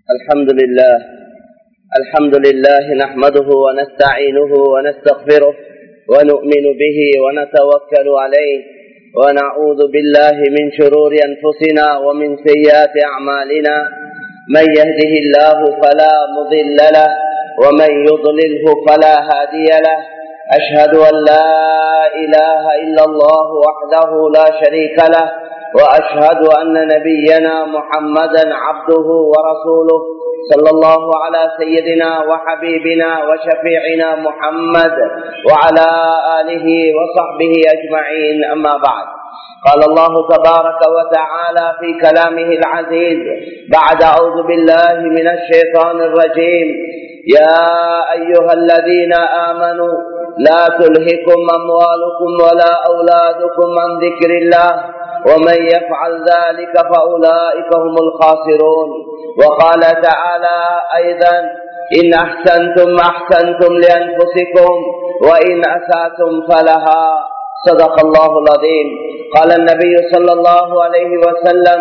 الحمد لله الحمد لله نحمده ونستعينه ونستغفره ونؤمن به ونتوكل عليه ونعوذ بالله من شرور أنفسنا ومن سيئات أعمالنا من يهده الله فلا مضل له ومن يضلله فلا هادي له أشهد أن لا إله إلا الله وحده لا شريك له وأشهد أن نبينا محمدا عبده ورسوله صلى الله على سيدنا وحبيبنا وشفيعنا محمد وعلى آله وصحبه أجمعين أما بعد قال الله تبارك وتعالى في كلامه العزيز بعد أعوذ بالله من الشيطان الرجيم يا أيها الذين آمنوا لا تلهكم أموالكم ولا أولادكم عن ذكر الله ومن يفعل ذلك فأولئك هم الخاسرون وقال تعالى أيضا إن أحسنتم أحسنتم لأنفسكم وإن أساتم فلها صدق الله العظيم قال النبي صلى الله عليه وسلم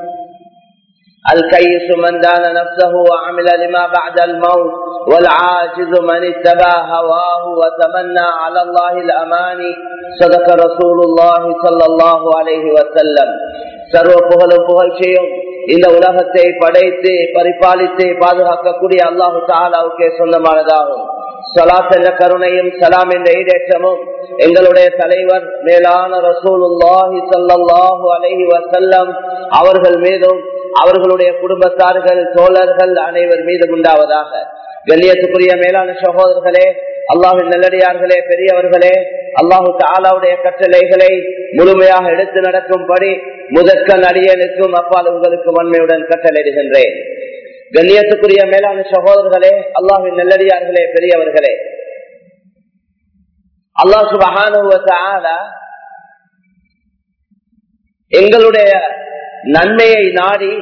الكيس من دان نفسه وعمل لما بعد الموت والعاجز من اتبع هواه وتمنى على الله الأماني صدق رسول الله صلى الله عليه وسلم சர்வ புகழும் புகழ்ச்சியும் இந்த உலகத்தை படைத்து பரிபாலித்து பாதுகாக்கக்கூடிய அல்லாஹு தாலாவுக்கே சொந்தமானதாகும் சலாத் என்ற கருணையும் சலாம் என்ற ஈடேற்றமும் எங்களுடைய தலைவர் மேலான ரசூலுல்லாஹி சல்லாஹு அலஹி வசல்லம் அவர்கள் மீதும் அவர்களுடைய குடும்பத்தார்கள் தோழர்கள் அனைவர் மீது உண்டாவதாக கண்ணியத்துக்குரிய மேலான சகோதரர்களே அல்லாஹின் நல்லடியார்களே பெரியவர்களே அல்லாஹு தாலாவுடைய கட்டளைகளை முழுமையாக எடுத்து நடக்கும்படி முதற்கண் அடியனுக்கும் அப்பால் உங்களுக்கு வன்மையுடன் கட்டளையிடுகின்றேன் கண்ணியத்துக்குரிய மேலான சகோதரர்களே அல்லாஹின் நல்லடியார்களே பெரியவர்களே அல்லாஹ் சுபகான எங்களுடைய நன்மையை நாடி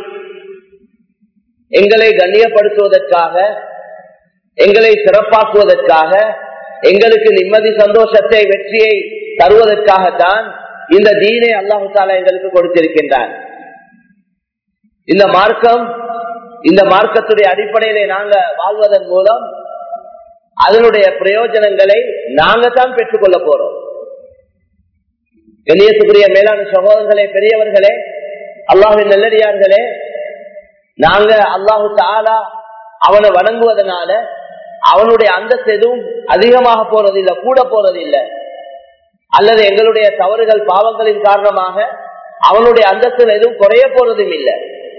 எங்களை கண்ணியப்படுத்துவதற்காக எங்களை சிறப்பாக்குவதற்காக எங்களுக்கு நிம்மதி சந்தோஷத்தை வெற்றியை தருவதற்காகத்தான் இந்த தீனை அல்லாஹு தாலா எங்களுக்கு கொடுத்திருக்கின்றான் இந்த மார்க்கம் இந்த மார்க்கத்துடைய அடிப்படையிலே நாங்க வாழ்வதன் மூலம் அதனுடைய பிரயோஜனங்களை நாங்க தான் பெற்றுக்கொள்ள போறோம் கண்ணியத்துக்குரிய மேலான சகோதரர்களே பெரியவர்களே அல்லாஹின் நல்லடியார்களே நாங்க அல்லாஹு தாலா அவனை வணங்குவதனால அவனுடைய அந்தஸ்து எதுவும் அதிகமாக போறதில்லை கூட போறதில்லை அல்லது எங்களுடைய தவறுகள் பாவங்களின் காரணமாக அவனுடைய அந்தஸ்து எதுவும் குறைய போறதும் இல்லை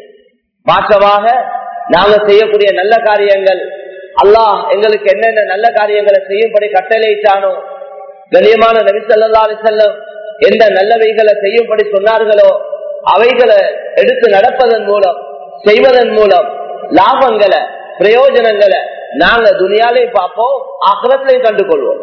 மாற்றமாக நாங்க செய்யக்கூடிய நல்ல காரியங்கள் அல்லாஹ் எங்களுக்கு என்னென்ன நல்ல காரியங்களை செய்யும்படி கட்டளையிட்டானோ கண்ணியமான நபிசல்லா செல்லம் எந்த நல்லவைகளை செய்யும்படி சொன்னார்களோ அவைகளை எடுத்து நடப்பதன் மூலம் செய்வதன் மூலம் லாபங்களை பிரயோஜனங்களை நாங்க துணியாலையும் பார்ப்போம் அகலத்திலையும் கண்டுகொள்வோம்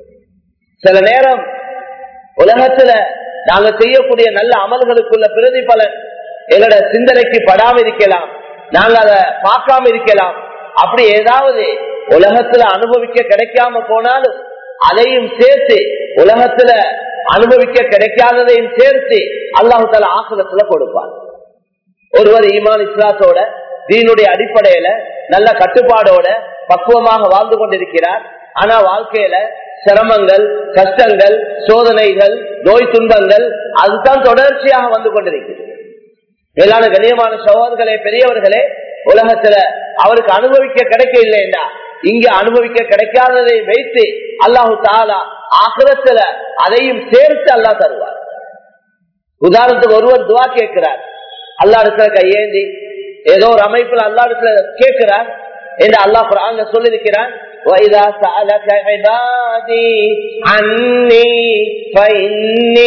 சில நேரம் உலகத்துல நாங்க செய்யக்கூடிய நல்ல அமல்களுக்குள்ள பிரதிபலன் எங்களோட சிந்தனைக்கு படாம இருக்கலாம் நாங்க அதை பார்க்காம இருக்கலாம் அப்படி ஏதாவது உலகத்துல அனுபவிக்க கிடைக்காம போனாலும் அதையும் சேர்த்து உலகத்துல அனுபவிக்க கிடைக்காததையும் சேர்த்து அல்லாஹு தால ஆசிரத்துல கொடுப்பார் ஒருவர் ஈமான் இஸ்லாத்தோட தீனுடைய அடிப்படையில நல்ல கட்டுப்பாடோட பக்குவமாக வாழ்ந்து கொண்டிருக்கிறார் ஆனா வாழ்க்கையில சிரமங்கள் கஷ்டங்கள் சோதனைகள் நோய் துன்பங்கள் அதுதான் தொடர்ச்சியாக வந்து கொண்டிருக்கிறது மேலான கண்ணியமான சகோதரர்களே பெரியவர்களே உலகத்துல அவருக்கு அனுபவிக்க கிடைக்க இல்லைண்டா இங்க அனுபவிக்க கிடைக்காததை வைத்து அல்லாஹு தாலா ஆக்கிரத்துல அதையும் சேர்த்து அல்லா தருவார் உதாரணத்துக்கு ஒருவர் துவா கேட்கிறார் அல்லா இடத்துல கையேந்தி ஏதோ ஒரு அமைப்புல அல்லா இடத்துல கேட்கிறார் என்று அல்லாஹ் குரான் சொல்லியிருக்கிறான் وَإِذَا سَأَلَكَ عِبَادِي عَنِّي فَإِنِّي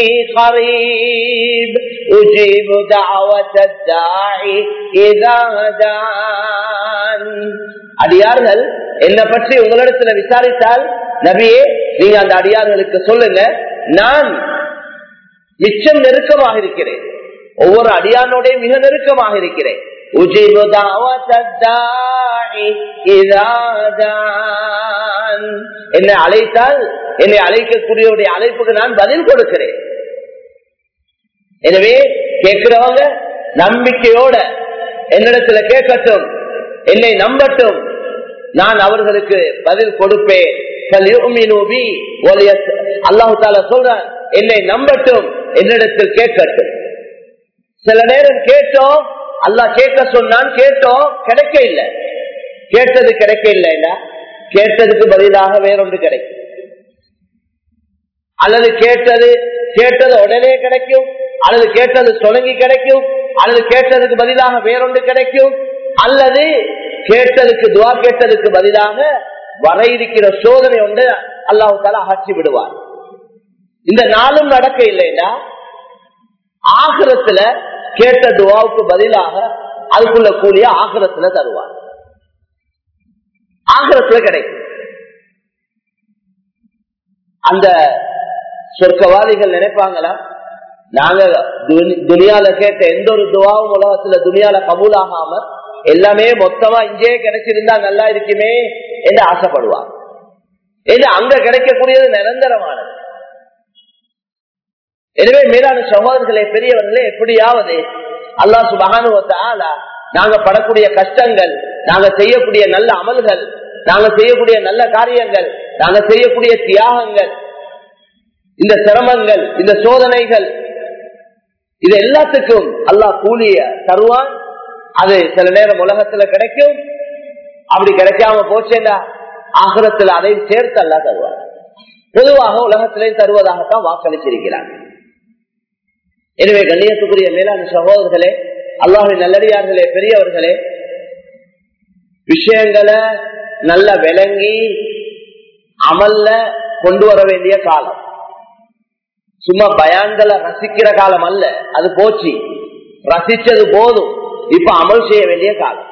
قَرِيبٌ أُجِيبُ دَعْوَةَ الدَّاعِ إِذَا دَعَانِ அடியார்கள் என்ன பற்றி உங்களிடத்துல விசாரித்தால் நபியே நீங்க அந்த அடியார்களுக்கு சொல்லுங்க நான் மிச்சம் நெருக்கமாக இருக்கிறேன் ஒவ்வொரு அடியானோட மிக நெருக்கமாக இருக்கிறேன் என்னை அழைத்தால் என்னை அழைக்கக்கூடிய அழைப்புக்கு நான் பதில் கொடுக்கிறேன் எனவே கேட்கிறவங்க நம்பிக்கையோட என்னிடத்துல கேட்கட்டும் என்னை நம்பட்டும் நான் அவர்களுக்கு பதில் கொடுப்பேன் அல்லாஹு தாலா சொல்றான் என்னை நம்பட்டும் என்னிடத்தில் கேட்கட்டும் சில நேரம் கேட்டோம் அல்லாஹ் கேட்க சொன்னான் கேட்டோம் கிடைக்க இல்லை கேட்டது கிடைக்க இல்லைன்னா கேட்டதுக்கு பதிலாக வேறொன்று கிடைக்கும் அல்லது கேட்டது கேட்டது உடனே கிடைக்கும் அல்லது கேட்டது தொடங்கி கிடைக்கும் அல்லது கேட்டதுக்கு பதிலாக வேறொன்று கிடைக்கும் அல்லது கேட்டதுக்கு துவா கேட்டதுக்கு பதிலாக வர இருக்கிற சோதனை ஒன்று அல்லாஹு தாலா அகற்றி விடுவார் இந்த நாளும் நடக்க இல்லைன்னா ஆகிரத்துல கேட்ட துவாவுக்கு பதிலாக அதுக்குள்ள கூடிய ஆகிரத்துல தருவார் ஆகிரத்துல கிடைக்கும் அந்த சொர்க்கவாதிகள் நினைப்பாங்களா நாங்க துனியால கேட்ட எந்த ஒரு துவாவும் உலகத்துல துனியால கபூலாகாம எல்லாமே மொத்தமா இங்கே கிடைச்சிருந்தா நல்லா இருக்குமே என்று ஆசைப்படுவாங்க ஏன்னா அங்க கிடைக்கக்கூடியது நிரந்தரமானது எனவே மேலான சகோதரர்களே பெரியவர்களே எப்படியாவது அல்லா சுபகானுவத்தால நாங்க படக்கூடிய கஷ்டங்கள் நாங்க செய்யக்கூடிய நல்ல அமல்கள் நாங்க செய்யக்கூடிய நல்ல காரியங்கள் நாங்க செய்யக்கூடிய தியாகங்கள் இந்த சிரமங்கள் இந்த சோதனைகள் இது எல்லாத்துக்கும் அல்லாஹ் கூலிய தருவான் அது சில நேரம் உலகத்துல கிடைக்கும் அப்படி கிடைக்காம போச்சேண்டா ஆகரத்துல அதையும் சேர்த்து அல்லா தருவார் பொதுவாக உலகத்திலையும் தருவதாகத்தான் வாக்களிச்சிருக்கிறார் எனவே கண்ணியத்துக்குரிய மேலான சகோதரர்களே அல்லாஹின் நல்லடியார்களே பெரியவர்களே விஷயங்களை நல்ல விளங்கி அமல்ல கொண்டு வர வேண்டிய காலம் சும்மா பயான்களை ரசிக்கிற காலம் அல்ல அது போச்சு ரசிச்சது போதும் இப்ப அமல் செய்ய வேண்டிய காலம்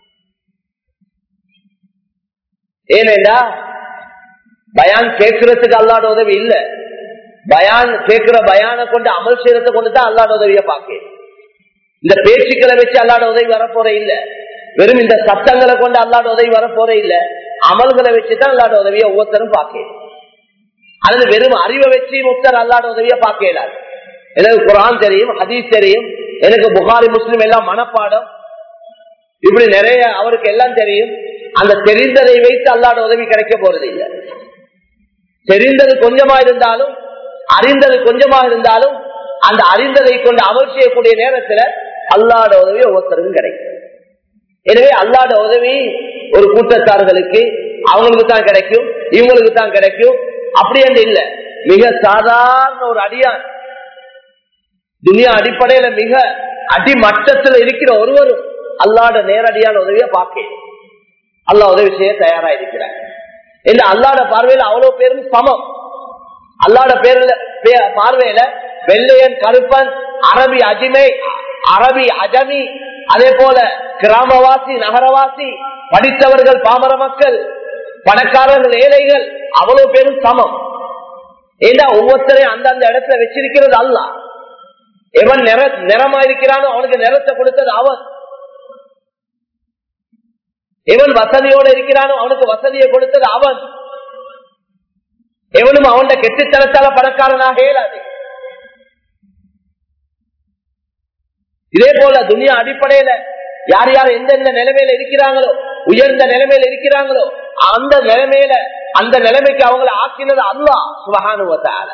ஏனென்றா பயான் கேட்கறதுக்கு அல்லாட உதவி இல்ல பயான் கேட்கிற பயான கொண்டு அமல் செய்யறத கொண்டு தான் அல்லாட உதவிய பார்க்க இந்த பேச்சுக்களை வச்சு அல்லாட உதவி வரப்போற இல்ல வெறும் இந்த சத்தங்களை கொண்டு அல்லாட உதவி வரப்போற இல்ல அமல்களை வச்சுதான் அல்லாட உதவிய ஒவ்வொருத்தரும் பார்க்க அல்லது வெறும் அறிவை வச்சு முக்தர் அல்லாட உதவிய பார்க்க இயலாது எனக்கு குரான் தெரியும் ஹதீஸ் தெரியும் எனக்கு புகாரி முஸ்லிம் எல்லாம் மனப்பாடம் இப்படி நிறைய அவருக்கு எல்லாம் தெரியும் அந்த தெரிந்ததை வைத்து அல்லாட உதவி கிடைக்க போறது இல்லை தெரிந்தது கொஞ்சமா இருந்தாலும் அறிந்தது கொஞ்சமா இருந்தாலும் அந்த அறிந்ததை கொண்டு அமல் செய்யக்கூடிய நேரத்துல அல்லாட உதவி ஒவ்வொருத்தருக்கும் கிடைக்கும் எனவே அல்லாட உதவி ஒரு கூட்டத்தார்களுக்கு அவங்களுக்கு தான் கிடைக்கும் இவங்களுக்கு தான் கிடைக்கும் அப்படி என்று இல்ல மிக சாதாரண ஒரு அடியான் துனியா அடிப்படையில மிக அடிமட்டத்தில் இருக்கிற ஒருவரும் அல்லாட நேரடியான உதவியை பார்க்க அல்லா உதவி செய்ய தயாரா இருக்கிறார் இந்த அல்லாட பார்வையில அவ்வளவு பேரும் சமம் அல்லாட பேர்ல பார்வையில வெள்ளையன் கருப்பன் அரபி அஜிமை அரபி அஜமி அதே போல கிராமவாசி நகரவாசி படித்தவர்கள் பாமர மக்கள் பணக்காரர்கள் ஏழைகள் அவ்வளவு பேரும் சமம் ஏண்டா ஒவ்வொருத்தரையும் அந்தந்த இடத்துல வச்சிருக்கிறது அல்ல எவன் நிற நிறமா இருக்கிறானோ அவனுக்கு நிறத்தை கொடுத்தது அவன் எவன் வசதியோடு இருக்கிறானோ அவனுக்கு வசதியை கொடுத்தது அவன் எவனும் அவன் கெட்டுத்தனத்தால பணக்காரனாக இயலாது இதே போல துனியா அடிப்படையில யார் யார் எந்தெந்த நிலைமையில இருக்கிறாங்களோ உயர்ந்த நிலைமையில இருக்கிறாங்களோ அந்த நிலைமையில அந்த நிலைமைக்கு அவங்களை ஆக்கினது அல்லா சுபகானுவத்தால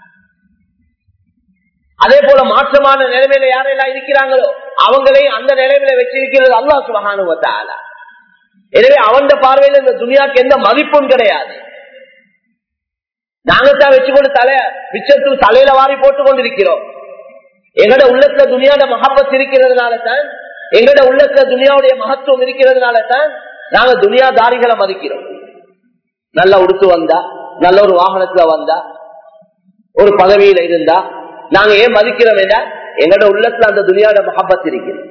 அதே போல மாற்றமான நிலைமையில யாரெல்லாம் இருக்கிறாங்களோ அவங்களையும் அந்த நிலைமையில வச்சிருக்கிறது அல்லா சுபகானுவத்தால எனவே அவன் பார்வையில் இந்த துனியாக்கு எந்த மதிப்பும் கிடையாது நாங்கத்தான் வச்சுக்கொண்டு தலை மிச்சத்தில் தலையில வாரி போட்டுக் கொண்டிருக்கிறோம் எங்கட உள்ளத்துல துனியாட மகப்பத் இருக்கிறதுனால தான் எங்கட உள்ளத்துல துனியாவுடைய மகத்துவம் இருக்கிறதுனால தான் நாங்க துனியாதாரிகளை மதிக்கிறோம் நல்ல உடுத்து வந்தா நல்ல ஒரு வாகனத்துல வந்தா ஒரு பதவியில இருந்தா நாங்க ஏன் மதிக்கிறோம் எங்கட உள்ளத்துல அந்த துனியாட மகப்பத் இருக்கிறது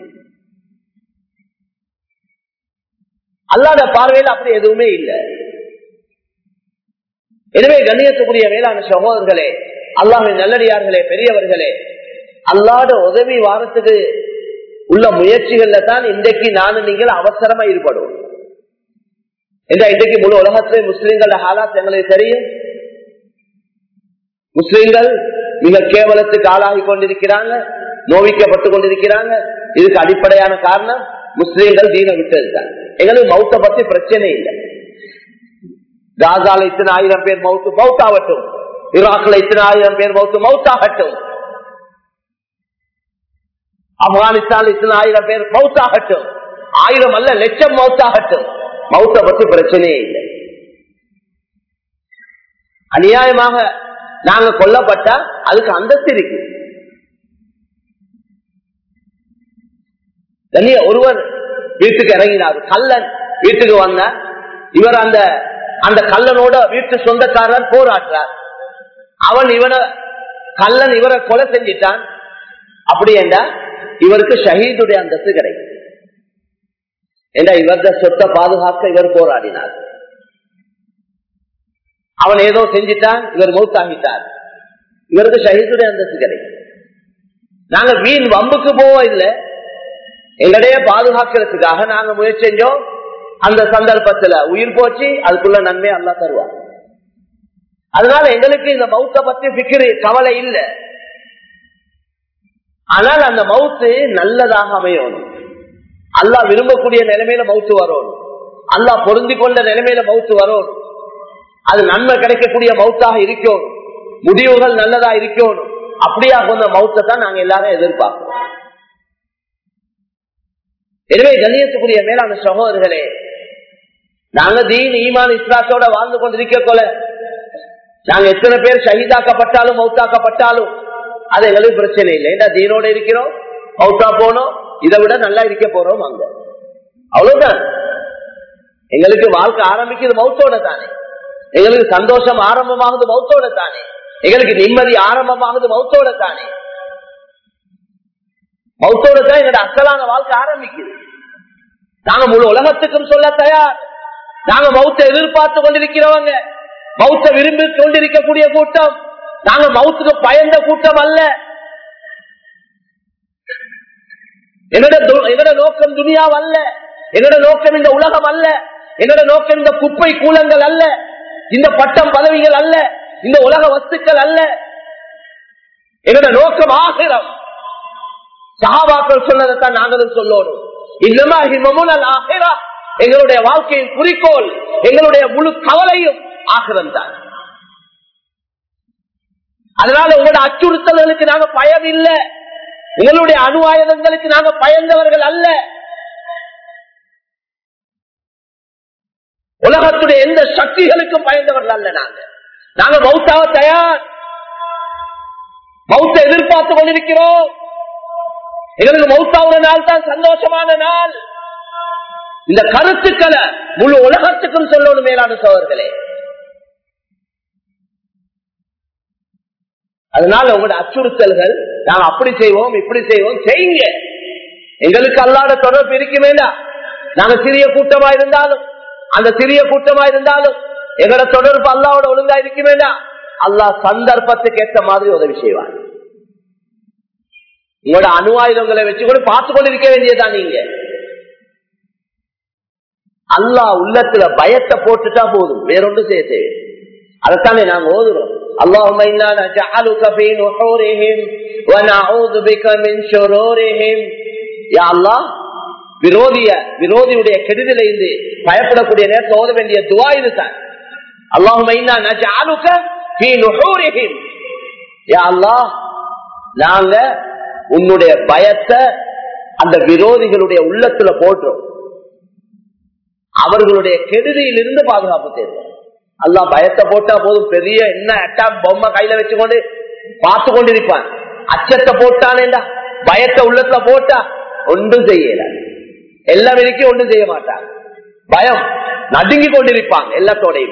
அல்லாத பார்வையில் அப்படி எதுவுமே இல்லை எனவே கண்ணியத்துக்குரிய வேளாண் சகோதரர்களே அல்லாஹின் நல்லடியார்களே பெரியவர்களே அல்லாத உதவி வாரத்துக்கு உள்ள முயற்சிகள்ல தான் இன்றைக்கு நானும் நீங்கள் அவசரமா ஈடுபடுவோம் இன்றைக்கு முழு உலகத்திலே முஸ்லிம்கள ஹாலாத் எங்களுக்கு தெரியும் முஸ்லிம்கள் மிக கேவலத்துக்கு ஆளாகி கொண்டிருக்கிறாங்க நோவிக்கப்பட்டு கொண்டிருக்கிறாங்க இதுக்கு அடிப்படையான காரணம் முஸ்லீம்கள் தீன விட்டது தான் எங்களுக்கு மௌத்த பத்தி பிரச்சனை இல்லை காசால இத்தனை ஆயிரம் பேர் மவுத்து மவுத்தாகட்டும் ஈராக்ல இத்தனை ஆயிரம் பேர் மவுத்து மவுத்தாகட்டும் ஆப்கானிஸ்தான் இத்தனை ஆயிரம் பேர் மவுத்தாகட்டும் ஆயிரம் அல்ல லட்சம் மவுத்தாகட்டும் மவுத்த பத்தி பிரச்சனையே இல்லை அநியாயமாக நாங்க கொல்லப்பட்டா அதுக்கு அந்தஸ்து இருக்கு கண்ணிய ஒருவர் வீட்டுக்கு இறங்கினார் கல்லன் வீட்டுக்கு வந்த இவர் அந்த அந்த கல்லனோட வீட்டு சொந்தக்காரர் போராடுறார் அவன் இவனை கல்லன் இவரை கொலை செஞ்சிட்டான் அப்படி என்றா இவருக்கு ஷஹீதுடைய அந்தஸ்து கிடைக்கும் ஏண்டா இவரது சொத்தை பாதுகாக்க இவர் போராடினார் அவன் ஏதோ செஞ்சிட்டான் இவர் மௌத்தாகிட்டார் இவருக்கு ஷஹீதுடைய அந்தஸ்து கிடைக்கும் நாங்க வீண் வம்புக்கு போவோம் இல்ல எங்கடைய பாதுகாக்கிறதுக்காக நாங்க முயற்சி செஞ்சோம் அந்த சந்தர்ப்பத்துல உயிர் போச்சு அதுக்குள்ள நன்மை அல்லா தருவார் அதனால எங்களுக்கு இந்த மௌத்த பத்தி பிக்கிரு கவலை இல்லை ஆனால் அந்த மவுத்து நல்லதாக அமையணும் அல்லா விரும்பக்கூடிய நிலைமையில மவுத்து வரணும் அல்லா பொருந்தி கொண்ட நிலைமையில மவுத்து வரணும் அது நன்மை கிடைக்கக்கூடிய மவுத்தாக இருக்கணும் முடிவுகள் நல்லதா இருக்கணும் அப்படியா கொண்ட மவுத்தை தான் நாங்க எல்லாரும் எதிர்பார்க்கிறோம் எனவே கண்ணியத்துக்குரிய மேலான சகோதரர்களே நாங்க தீன் ஈமான் இஸ்லாத்தோட வாழ்ந்து கொண்டிருக்க கொல நாங்க எத்தனை பேர் ஷஹீதாக்கப்பட்டாலும் மௌத்தாக்கப்பட்டாலும் அது எங்களுக்கு பிரச்சனை இல்லை ஏன்னா தீனோட இருக்கிறோம் மௌத்தா போனோம் இதை விட நல்லா இருக்க போறோம் அங்க அவ்வளவுதான் எங்களுக்கு வாழ்க்கை ஆரம்பிக்கிறது மௌத்தோட தானே எங்களுக்கு சந்தோஷம் ஆரம்பமாகுது மௌத்தோட தானே எங்களுக்கு நிம்மதி ஆரம்பமாகுது மௌத்தோட தானே மௌத்தோட தான் எங்களோட அசலான வாழ்க்கை ஆரம்பிக்குது நாங்க முழு உலகத்துக்கும் சொல்ல தயார் நாங்க மௌத்த எதிர்பார்த்து கொண்டிருக்கிறவங்க மௌத்த விரும்பி கொண்டிருக்கக்கூடிய கூட்டம் நாங்க மௌத்துக்கு பயந்த கூட்டம் அல்ல என்னோட என்னோட நோக்கம் துணியாவ் அல்ல என்னோட நோக்கம் இந்த உலகம் அல்ல என்னோட நோக்கம் இந்த குப்பை கூலங்கள் அல்ல இந்த பட்டம் பதவிகள் அல்ல இந்த உலக வஸ்துக்கள் அல்ல என்னோட நோக்கம் ஆகிரம் சகாபாக்கள் சொன்னதைத்தான் நாங்களும் சொல்லணும் இன்னமா ஹிமமுன் அல் ஆகிரா எங்களுடைய வாழ்க்கையின் குறிக்கோள் எங்களுடைய முழு கவலையும் ஆகிரம் தான் அதனால உங்களோட அச்சுறுத்தல்களுக்கு நாங்க பயம் இல்லை உங்களுடைய அணு ஆயுதங்களுக்கு நாங்க பயந்தவர்கள் அல்ல உலகத்துடைய எந்த சக்திகளுக்கும் பயந்தவர்கள் அல்ல நாங்க நாங்க மௌத்தாக தயார் மௌத்த எதிர்பார்த்து கொண்டிருக்கிறோம் எங்களுக்கு மௌத்தாவுற நாள் தான் சந்தோஷமான நாள் இந்த கருத்துக்களை முழு உலகத்துக்கும் சொல்லணும் மேலான சோழர்களே அதனால உங்களோட அச்சுறுத்தல்கள் நாங்க அப்படி செய்வோம் இப்படி செய்வோம் செய்யுங்க எங்களுக்கு அல்லாத தொடர்பு இருக்க வேண்டாம் நாங்க சிறிய கூட்டமா இருந்தாலும் அந்த சிறிய கூட்டமா இருந்தாலும் எங்களோட தொடர்பு அல்லாவோட ஒழுங்கா இருக்க வேண்டாம் அல்லாஹ் சந்தர்ப்பத்துக்கு ஏற்ற மாதிரி உதவி செய்வார் உங்களோட அணு ஆயுதங்களை வச்சு கூட பார்த்து கொண்டிருக்க வேண்டியதான் நீங்க அல்லாஹ் உள்ளத்துல பயத்தை போட்டுட்டா போதும் வேறொன்றும் செய்ய தேவை அதைத்தானே நாங்க ஓதுறோம் اللهم إنا نجعلك في نحورهم ونعوذ بك من شرورهم يا الله விரோதிய விரோதியுடைய கெடுதல இருந்து பயப்படக்கூடிய நேரத்தில் ஓத வேண்டிய துவா இதுதான் அல்லாஹும் நாங்க உன்னுடைய பயத்தை அந்த விரோதிகளுடைய உள்ளத்துல போட்டுரும் அவர்களுடைய கெடுதியில் இருந்து பாதுகாப்பு தேர்வோம் அல்லா பயத்தை போட்டா போதும் பெரிய என்ன அட்டாக் பொம்மை கையில வச்சுக்கொண்டு பார்த்து கொண்டிருப்பான் அச்சத்தை போட்டானேண்டா பயத்தை உள்ளத்துல போட்டா ஒன்றும் செய்யல எல்லாம் வரைக்கும் ஒன்றும் செய்ய மாட்டான் பயம் நடுங்கி கொண்டிருப்பாங்க எல்லாத்தோடையும்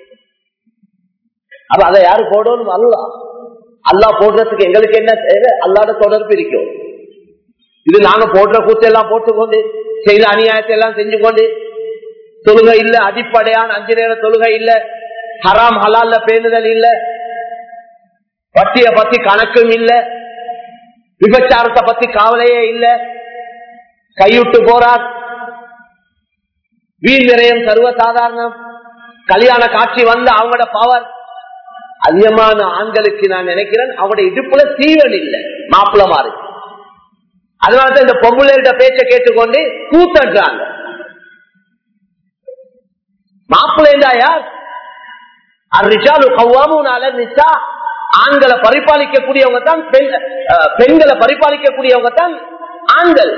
அப்ப அதை யாரு போடணும் அல்லா அல்லா போடுறதுக்கு எங்களுக்கு என்ன தேவை அல்லாட தொடர்பு இருக்கும் இது நாங்க போடுற கூத்தெல்லாம் போட்டுக்கொண்டு செய்த அநியாயத்தை எல்லாம் செஞ்சு கொண்டு தொழுகை இல்ல அடிப்படையான அஞ்சு நேர தொழுகை இல்ல ஹராம் ஹலால்ல பேணுதல் இல்ல பட்டிய பத்தி கணக்கும் இல்ல விபச்சாரத்தை பத்தி கவலையே இல்ல கைவிட்டு போறார் வீண் நிறையம் சர்வசாதாரணம் கல்யாண காட்சி வந்த அவங்களோட பவர் அதிகமான ஆண்களுக்கு நான் நினைக்கிறேன் அவங்களுடைய இடுப்புல தீவன் இல்ல மாப்பிள மாறு அதனாலதான் இந்த பொம்புளைகிட்ட பேச்ச கேட்டுக்கொண்டு கூத்தட்டுறாங்க மாப்பிள்ளைண்டா யார் அரிஷாலு கவ்வாமும் நிசா ஆண்களை பரிபாலிக்கக்கூடியவங்க தான் பெண் அஹ், பெண்களை பரிபாலிக்கக்கூடியவங்க தான் ஆண்கள்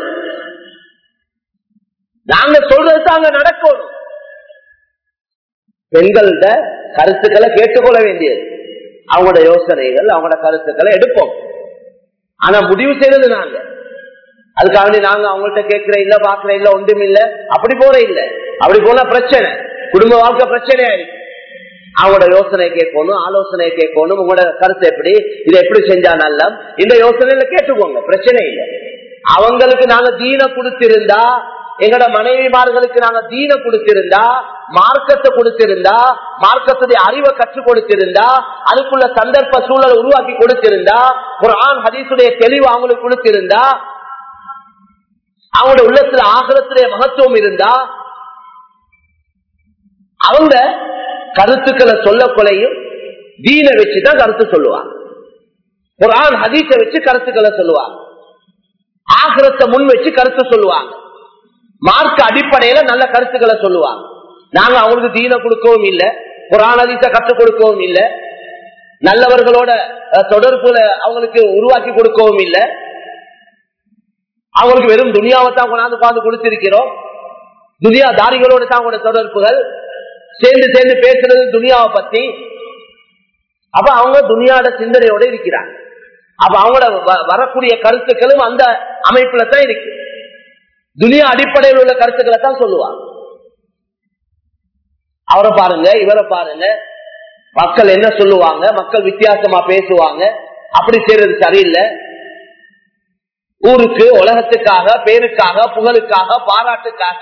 நாங்க சொல்றது தான் அங்க நடக்கணும் பெண்கள்ட கருத்துக்களை கேட்டுக்கொள்ள வேண்டியது அவங்களோட யோசனைகள் அவங்களோட கருத்துக்களை எடுப்போம் ஆனா முடிவு செய்யறது நாங்க அதுக்காக வேண்டி நாங்க அவங்கள்ட்ட கேட்கிற இல்ல பாக்குற இல்ல ஒன்றும் இல்ல அப்படி போற இல்ல அப்படி போனா பிரச்சனை குடும்ப வாழ்க்கை பிரச்சனையா இருக்கு அவங்களோட யோசனை கேட்கணும் ஆலோசனை கேட்கணும் உங்களோட கருத்து எப்படி இதை எப்படி செஞ்சா நல்லா இந்த யோசனையில கேட்டுக்கோங்க பிரச்சனை இல்லை அவங்களுக்கு நாங்க தீன கொடுத்திருந்தா எங்கட மனைவிமார்களுக்கு நாங்க தீன கொடுத்திருந்தா மார்க்கத்தை கொடுத்திருந்தா மார்க்கத்துடைய அறிவை கற்றுக் கொடுத்திருந்தா அதுக்குள்ள சந்தர்ப்ப சூழலை உருவாக்கி கொடுத்திருந்தா ஒரு ஆண் ஹதீசுடைய தெளிவு அவங்களுக்கு கொடுத்திருந்தா அவங்களோட உள்ளத்துல ஆகலத்துடைய மகத்துவம் இருந்தா அவங்க கருத்துக்களை சொல்ல கொலையும் தீன வச்சுதான் கருத்து சொல்லுவாங்க குரான் ஹதீஸ வச்சு கருத்துக்களை சொல்லுவாங்க ஆகிரத்தை முன் வச்சு கருத்து சொல்லுவாங்க மார்க்க அடிப்படையில நல்ல கருத்துக்களை சொல்லுவாங்க நாங்க அவங்களுக்கு தீன கொடுக்கவும் இல்லை குரான் ஹதீஸ கற்றுக் கொடுக்கவும் இல்லை நல்லவர்களோட அஹ், தொடர்புல அவங்களுக்கு உருவாக்கி கொடுக்கவும் இல்லை அவங்களுக்கு வெறும் துனியாவை தான் கொண்டாந்து உட்கார்ந்து கொடுத்திருக்கிறோம் துனியா தாரிகளோட தான் அவங்களோட தொடர்புகள் சேர்ந்து சேர்ந்து பேசுறது துனியாவை பத்தி அப்ப அவங்க துனியாட சிந்தனையோட இருக்கிறாங்க அப்ப அவங்களோட வ- வரக்கூடிய கருத்துக்களும் அந்த அமைப்புல தான் இருக்கு துனியா அடிப்படையில் உள்ள கருத்துக்களை தான் சொல்லுவாங்க அவரை பாருங்க இவரை பாருங்க மக்கள் என்ன சொல்லுவாங்க மக்கள் வித்தியாசமா பேசுவாங்க அப்படி செய்யறது சரியில்லை ஊருக்கு உலகத்துக்காக பேருக்காக புகழுக்காக பாராட்டுக்காக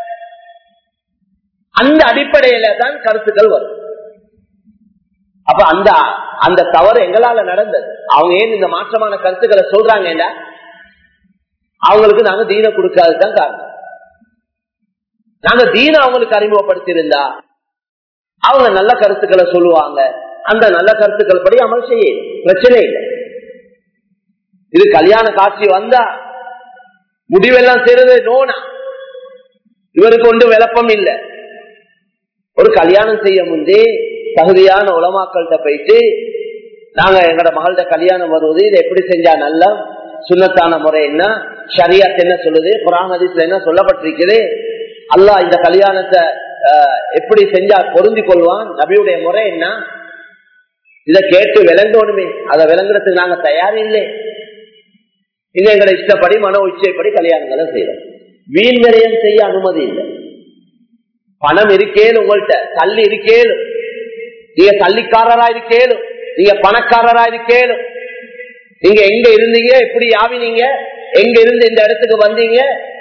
அந்த அடிப்படையில தான் கருத்துக்கள் வரும் அப்ப அந்த அந்த தவறு எங்களால நடந்தது அவங்க ஏன் இந்த மாற்றமான கருத்துக்களை சொல்றாங்க அவங்களுக்கு நாங்க தீன கொடுக்காததுதான் காரணம் நாங்க தீன அவங்களுக்கு அறிமுகப்படுத்தியிருந்தா அவங்க நல்ல கருத்துக்களை சொல்லுவாங்க அந்த நல்ல கருத்துக்கள் படி அமல் செய்ய பிரச்சனை இல்லை இது கல்யாண காட்சி வந்தா முடிவெல்லாம் செய்யறது நோனா இவருக்கு ஒன்று விளப்பம் இல்லை ஒரு கல்யாணம் செய்ய முந்தே தகுதியான உலமாக்கள்கிட்ட போயிட்டு நாங்க எங்கட மகள்கிட்ட கல்யாணம் வருவது இதை எப்படி செஞ்சா நல்லா சுண்ணத்தான முறை என்ன ஷரியாத் என்ன சொல்லுது குரான் ஹதீஸ்ல என்ன சொல்லப்பட்டிருக்குது அல்லாஹ் இந்த கல்யாணத்தை ஆஹ், எப்படி செஞ்சா பொருந்தி கொள்வான் நபியுடைய முறை என்ன இதை கேட்டு விளங்கணுமே அதை விளங்குறதுக்கு நாங்க தயார் இல்லை இன்னும் எங்களை இஷ்டப்படி மன இச்சைப்படி கல்யாணங்களை செய்யறோம் வீண் விரயம் செய்ய அனுமதி இல்லை பணம் இருக்கேன் உங்கள்கிட்ட தள்ளி இருக்கேன் நீங்க தள்ளிக்காரரா இருக்கேனும் நீங்க பணக்காரரா இருக்கேனும் நீங்க எங்க இருந்தீங்க எப்படி ஆவினீங்க எங்க இருந்து இந்த இடத்துக்கு வந்தீங்க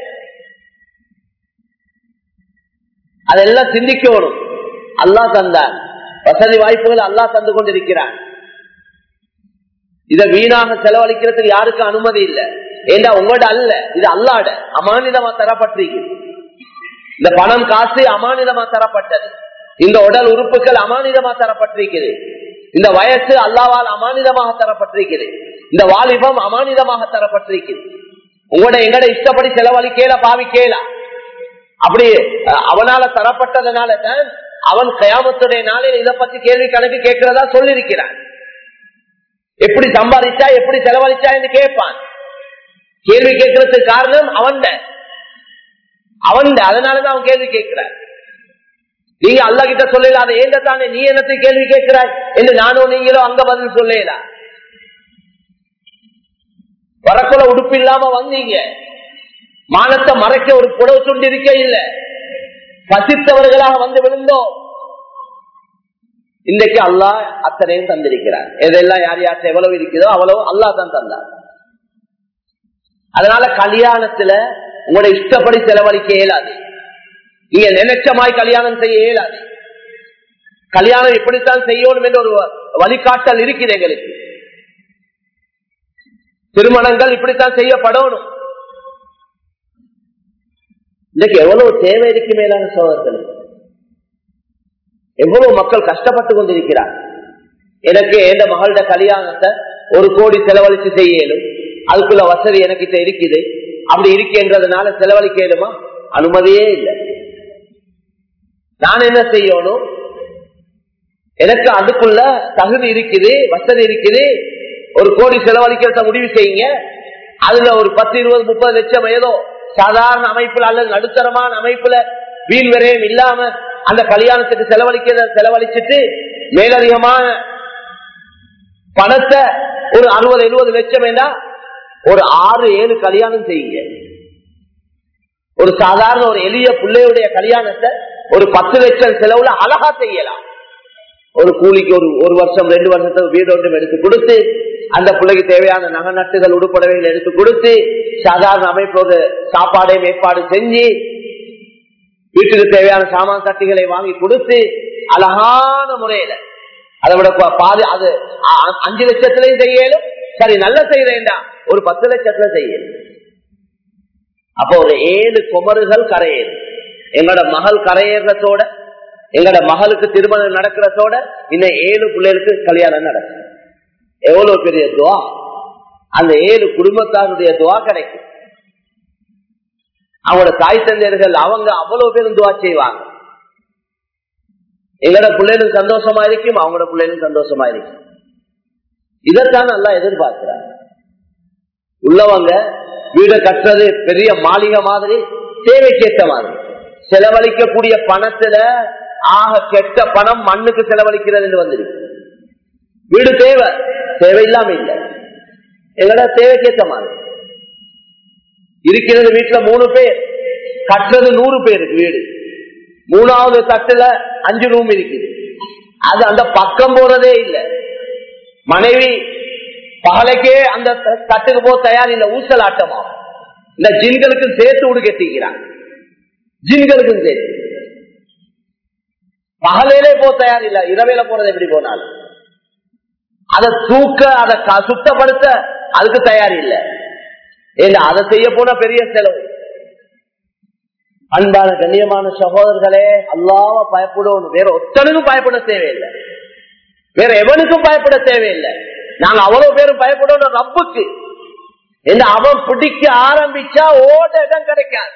அதெல்லாம் சிந்திக்கணும் அல்லா தந்தான் வசதி வாய்ப்புகள் அல்லா தந்து கொண்டிருக்கிறான் இத வீணாக செலவழிக்கிறதுக்கு யாருக்கும் அனுமதி இல்லை ஏண்டா உங்களோட அல்ல இது அல்லாட அமானிதமா தரப்பட்டிருக்கு இந்த பணம் காசு அமானிதமா தரப்பட்டது இந்த உடல் உறுப்புகள் அமானிதமா தரப்பட்டிருக்கிறது இந்த வயசு அல்லாவால் அமானிதமாக தரப்பட்டிருக்கிறது இந்த வாலிபம் அமானிதமாக தரப்பட்டிருக்கிறது உங்களோட எங்கட இஷ்டப்படி செலவழிக்கல பாவிக்கல அப்படி அஹ், அவனால தரப்பட்டதுனால தான் அவன் கயாமத்துடைய நாளில் இதை பத்தி கேள்வி கணக்கு கேட்கிறதா சொல்லியிருக்கிறான் எப்படி சம்பாதிச்சா எப்படி செலவழிச்சா என்று கேட்பான் கேள்வி கேட்கறதுக்கு காரணம் அவன் அவன் அதனாலதான் அவன் கேள்வி கேட்கிறான் நீங்க அல்லா கிட்ட சொல்லல அதை ஏந்த தானே நீ என்னத்தை கேள்வி கேட்கிறாய் என்று நானும் நீங்களும் அங்க பதில் சொல்லல வரக்குள்ள உடுப்பு இல்லாம வந்தீங்க மானத்தை மறைக்க ஒரு புடவு துண்டு இருக்க இல்ல பசித்தவர்களாக வந்து விழுந்தோம் இன்றைக்கு அல்லாஹ் அத்தனையும் தந்திருக்கிறார் எதெல்லாம் யார் யார்ட்ட எவ்வளவு இருக்குதோ அவ்வளவு அல்லாஹ் தான் தந்தார் அதனால கல்யாணத்துல உங்களோட இஷ்டப்படி செலவழிக்க இயலாது நீங்க நினைச்ச மாதிரி கல்யாணம் செய்ய இயலாது கல்யாணம் இப்படித்தான் செய்யணும் என்ற ஒரு வழிகாட்டல் இருக்குது எங்களுக்கு திருமணங்கள் இப்படித்தான் செய்யப்படணும் இன்னைக்கு எவ்வளவு தேவை இருக்கு மேலான சோதர்கள் எவ்வளவு மக்கள் கஷ்டப்பட்டு கொண்டிருக்கிறார் எனக்கு எந்த மகளோட கல்யாணத்தை ஒரு கோடி செலவழிச்சு செய்யலும் அதுக்குள்ள வசதி எனக்கு இருக்குது அப்படி இருக்கின்றதுனால செலவழிக்கலுமா அனுமதியே இல்லை நான் என்ன செய்யணும் எனக்கு அதுக்குள்ள தகுதி இருக்குது வசதி இருக்குது ஒரு கோடி செலவழிக்கிறத முடிவு செய்யுங்க அதுல ஒரு பத்து இருபது முப்பது லட்சம் ஏதோ சாதாரண அமைப்புல அல்லது நடுத்தரமான அமைப்புல வீண் விரயம் இல்லாம அந்த கல்யாணத்துக்கு செலவழிக்கிறத செலவழிச்சிட்டு மேலதிகமான பணத்தை ஒரு அறுபது எழுபது லட்சம் வேண்டா ஒரு ஆறு ஏழு கல்யாணம் செய்யுங்க ஒரு சாதாரண ஒரு எளிய பிள்ளையுடைய கல்யாணத்தை ஒரு பத்து லட்சம் செலவுல அழகா செய்யலாம் ஒரு கூலிக்கு ஒரு ஒரு வருஷம் ரெண்டு வருஷத்துக்கு வீடு ஒன்றும் எடுத்து கொடுத்து அந்த பிள்ளைக்கு தேவையான நகை நட்டுகள் உடுப்படவைகள் எடுத்து கொடுத்து சாதாரண அமைப்போடு சாப்பாடையும் ஏற்பாடு செஞ்சு வீட்டுக்கு தேவையான சாமான் சட்டிகளை வாங்கி கொடுத்து அழகான முறையில அதை விட பா- பாதி அது அ- அஞ்சு லட்சத்திலையும் செய்யலும் சரி நல்ல செய்யறேன்டா ஒரு பத்து லட்சத்துல செய்யலும் அப்போ ஒரு ஏழு குமருகள் கரையேறும் எங்களோட மகள் கரையேறதோட எங்களோட மகளுக்கு திருமணம் நடக்கிறதோட இன்னும் ஏழு பிள்ளைகளுக்கு கல்யாணம் நடக்கும் எவ்வளவு பெரிய துவா அந்த ஏழு குடும்பத்தாருடைய துவா கிடைக்கும் அவங்களோட தாய் தந்தையர்கள் அவங்க அவ்வளவு பேரும் துவா செய்வாங்க எங்களோட பிள்ளைகளும் சந்தோஷமா இருக்கும் அவங்களோட பிள்ளைகளும் சந்தோஷமா இருக்கும் இதைத்தான் நல்லா எதிர்பார்க்கிறாங்க உள்ளவங்க வீடு கட்டுறது பெரிய மாளிகை மாதிரி தேவைக்கேற்ற மாதிரி செலவழிக்கக்கூடிய பணத்துல ஆக கெட்ட பணம் மண்ணுக்கு செலவழிக்கிறது வந்துருக்கு வீடு தேவை தேவையில்லாம இல்லை எங்களோட தேவைக்கேற்ற மாதிரி இருக்கிறது வீட்டுல மூணு பேர் கட்டுறது நூறு பேருக்கு வீடு மூணாவது தட்டுல அஞ்சு ரூம் இருக்குது அது அந்த பக்கம் போறதே இல்லை மனைவி பகலைக்கே அந்த த- தட்டுக்கு போக தயார் இல்ல ஊசல் ஆட்டமா இந்த ஜின்களுக்கு சேர்த்து விடு கட்டிக்கிறான் ஜின்களுக்கும் சேர்த்து பகலையிலே போக தயார் இல்ல இரவையில போறது எப்படி போனாலும் அதை தூக்க அதை க- சுத்தப்படுத்த அதுக்கு தயார் இல்ல இல்ல அதை செய்ய போனா பெரிய செலவு அன்பான கண்ணியமான சகோதரர்களே அல்லாவ பயப்படணும் வேற ஒத்தனுக்கும் பயப்பட தேவையில்லை வேற எவனுக்கும் பயப்பட தேவையில்லை நாங்க அவ்வளவு பேரும் பயப்படணும் ரப்புக்கு என்ன அவன் பிடிக்க ஆரம்பிச்சா ஓட இடம் கிடைக்காது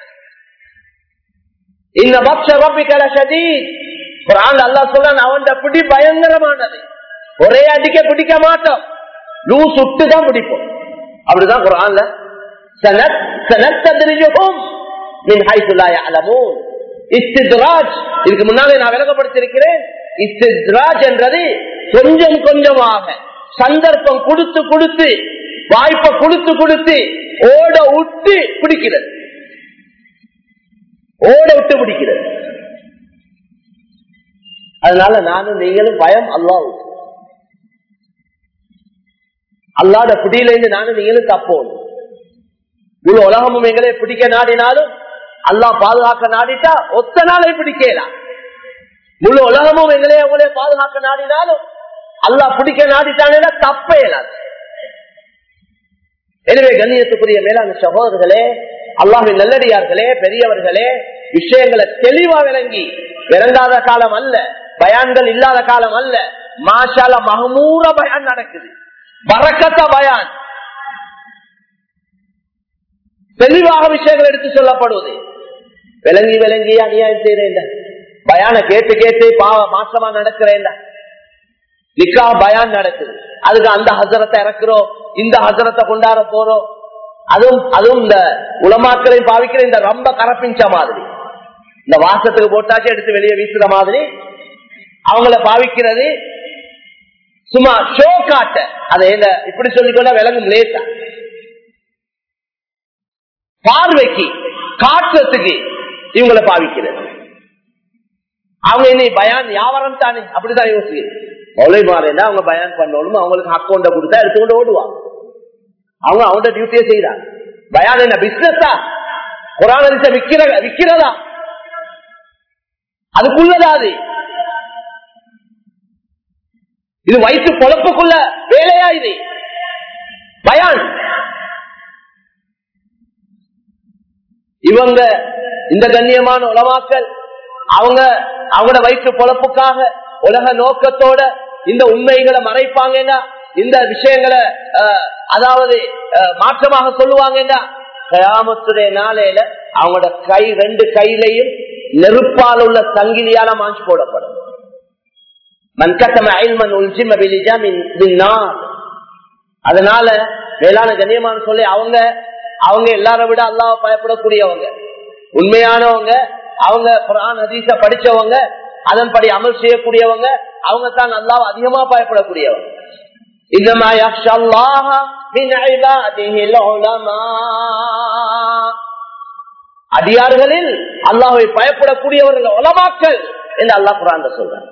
இந்த பக்ஷ ரப்பி கலசதி குரான் அல்லாஹ் சொல்றான் அவன் பிடி பயங்கரமானது ஒரே அடிக்க பிடிக்க மாட்டோம் லூ சுட்டு தான் பிடிப்போம் அப்படிதான் குரான்ல சனத் சனத்ததிரிஜுகும் மின் ஹைத்து லா யஅலமூன் இஸ்தித்ராஜ் இதுக்கு முன்னாலே நான் விளக்கப்படுத்திருக்கிறேன் இஸ்தித்ராஜ் என்றது கொஞ்சம் கொஞ்சமாக சந்தர்ப்பம் கொடுத்து கொடுத்து வாய்ப்பை கொடுத்து கொடுத்து ஓட விட்டு பிடிக்கிறது ஓட விட்டு பிடிக்கிறது அதனால நானும் நீங்களும் பயம் அல்லாஹ் அல்லாத பிடியில இருந்து நானும் நீங்களும் தப்போம் முழு உலகமும் எங்களே பிடிக்க நாடினாலும் அல்லாஹ் பாதுகாக்க நாடிட்டா ஒத்த நாளை பிடிக்கலாம் முழு உலகமும் எங்களே அவங்களே பாதுகாக்க நாடினாலும் அல்லாஹ் பிடிக்க நாடிட்டானேன்னா தப்பே இல்லாது எனவே கண்ணியத்துக்குரிய மேலான சகோதரர்களே அல்லாஹின் நல்லடியார்களே பெரியவர்களே விஷயங்களை தெளிவா விளங்கி விளங்காத காலம் அல்ல பயான்கள் இல்லாத காலம் அல்ல மாஷால மகமூர பயான் நடக்குது வரக்கத்த பயான் தெளிவாக விஷயங்கள் எடுத்து சொல்லப்படுவது விளங்கி விளங்கி அநியாயம் செய்யறேன் பயான கேட்டு கேட்டு பாவ மாசமா நடக்கிறேன் நிக்கா பயான் நடக்குது அதுக்கு அந்த ஹசரத்தை இறக்குறோம் இந்த ஹசரத்தை கொண்டாட போறோம் அதுவும் அதுவும் இந்த உலமாக்களை பாவிக்கிற இந்த ரொம்ப கரப்பிஞ்ச மாதிரி இந்த வாசத்துக்கு போட்டாச்சு எடுத்து வெளியே வீசுற மாதிரி அவங்கள பாவிக்கிறது சும்மா ஷோ காட்ட அதை என்ன இப்படி சொல்லிக்கொள்ள விளங்கும் லேசா பார்வைக்கு காட்டுறதுக்கு இவங்களை பாவிக்கிறது அவங்க இன்னை பயான் வியாபாரம் தானே அப்படிதான் யோசிக்கிறது மொழி மாறினா அவங்க பயான் பண்ணணும் அவங்களுக்கு அக்கௌண்ட கொடுத்தா எடுத்துக்கொண்டு ஓடுவாங்க அவங்க அவங்க டியூட்டியை செய்யறாங்க பயான் என்ன பிசினஸா குரான் அரிச விக்கிற விக்கிறதா அதுக்குள்ளதா அது இது வயிற்று பொழப்புக்குள்ள வேலையா இது பயான் இவங்க இந்த கண்ணியமான உலமாக்கள் அவங்க அவங்களோட வயிற்று பொழப்புக்காக உலக நோக்கத்தோட இந்த உண்மைகளை மறைப்பாங்கன்னா இந்த விஷயங்களை அஹ், அதாவது அஹ், மாற்றமாக சொல்லுவாங்கன்னா கயாமத்துடைய நாளையில அவங்களோட கை ரெண்டு கையிலையும் நெருப்பால் உள்ள சங்கிலியால மாஞ்சு போடப்படும் மன்கத்தம அயல்மன் உல்ஜிம பிலிஜாமின் பின்னார். அதனால மேலான கண்ணியமான சொல்லி அவங்க அவங்க எல்லார விட அல்லாஹ் பயப்படக்கூடியவங்க உண்மையானவங்க அவங்க குரான் ஹதீஸ படிச்சவங்க அதன்படி அமல் செய்யக்கூடியவங்க அவங்க தான் அல்லாஹ் அதிகமா பயப்படக்கூடியவங்க إنما يخشى الله من عباده العلماء அடியார்களில் அல்லாஹை பயப்படக்கூடியவர்கள் உலமாக்கள் என்று அல்லாஹ் குரான் சொல்றார்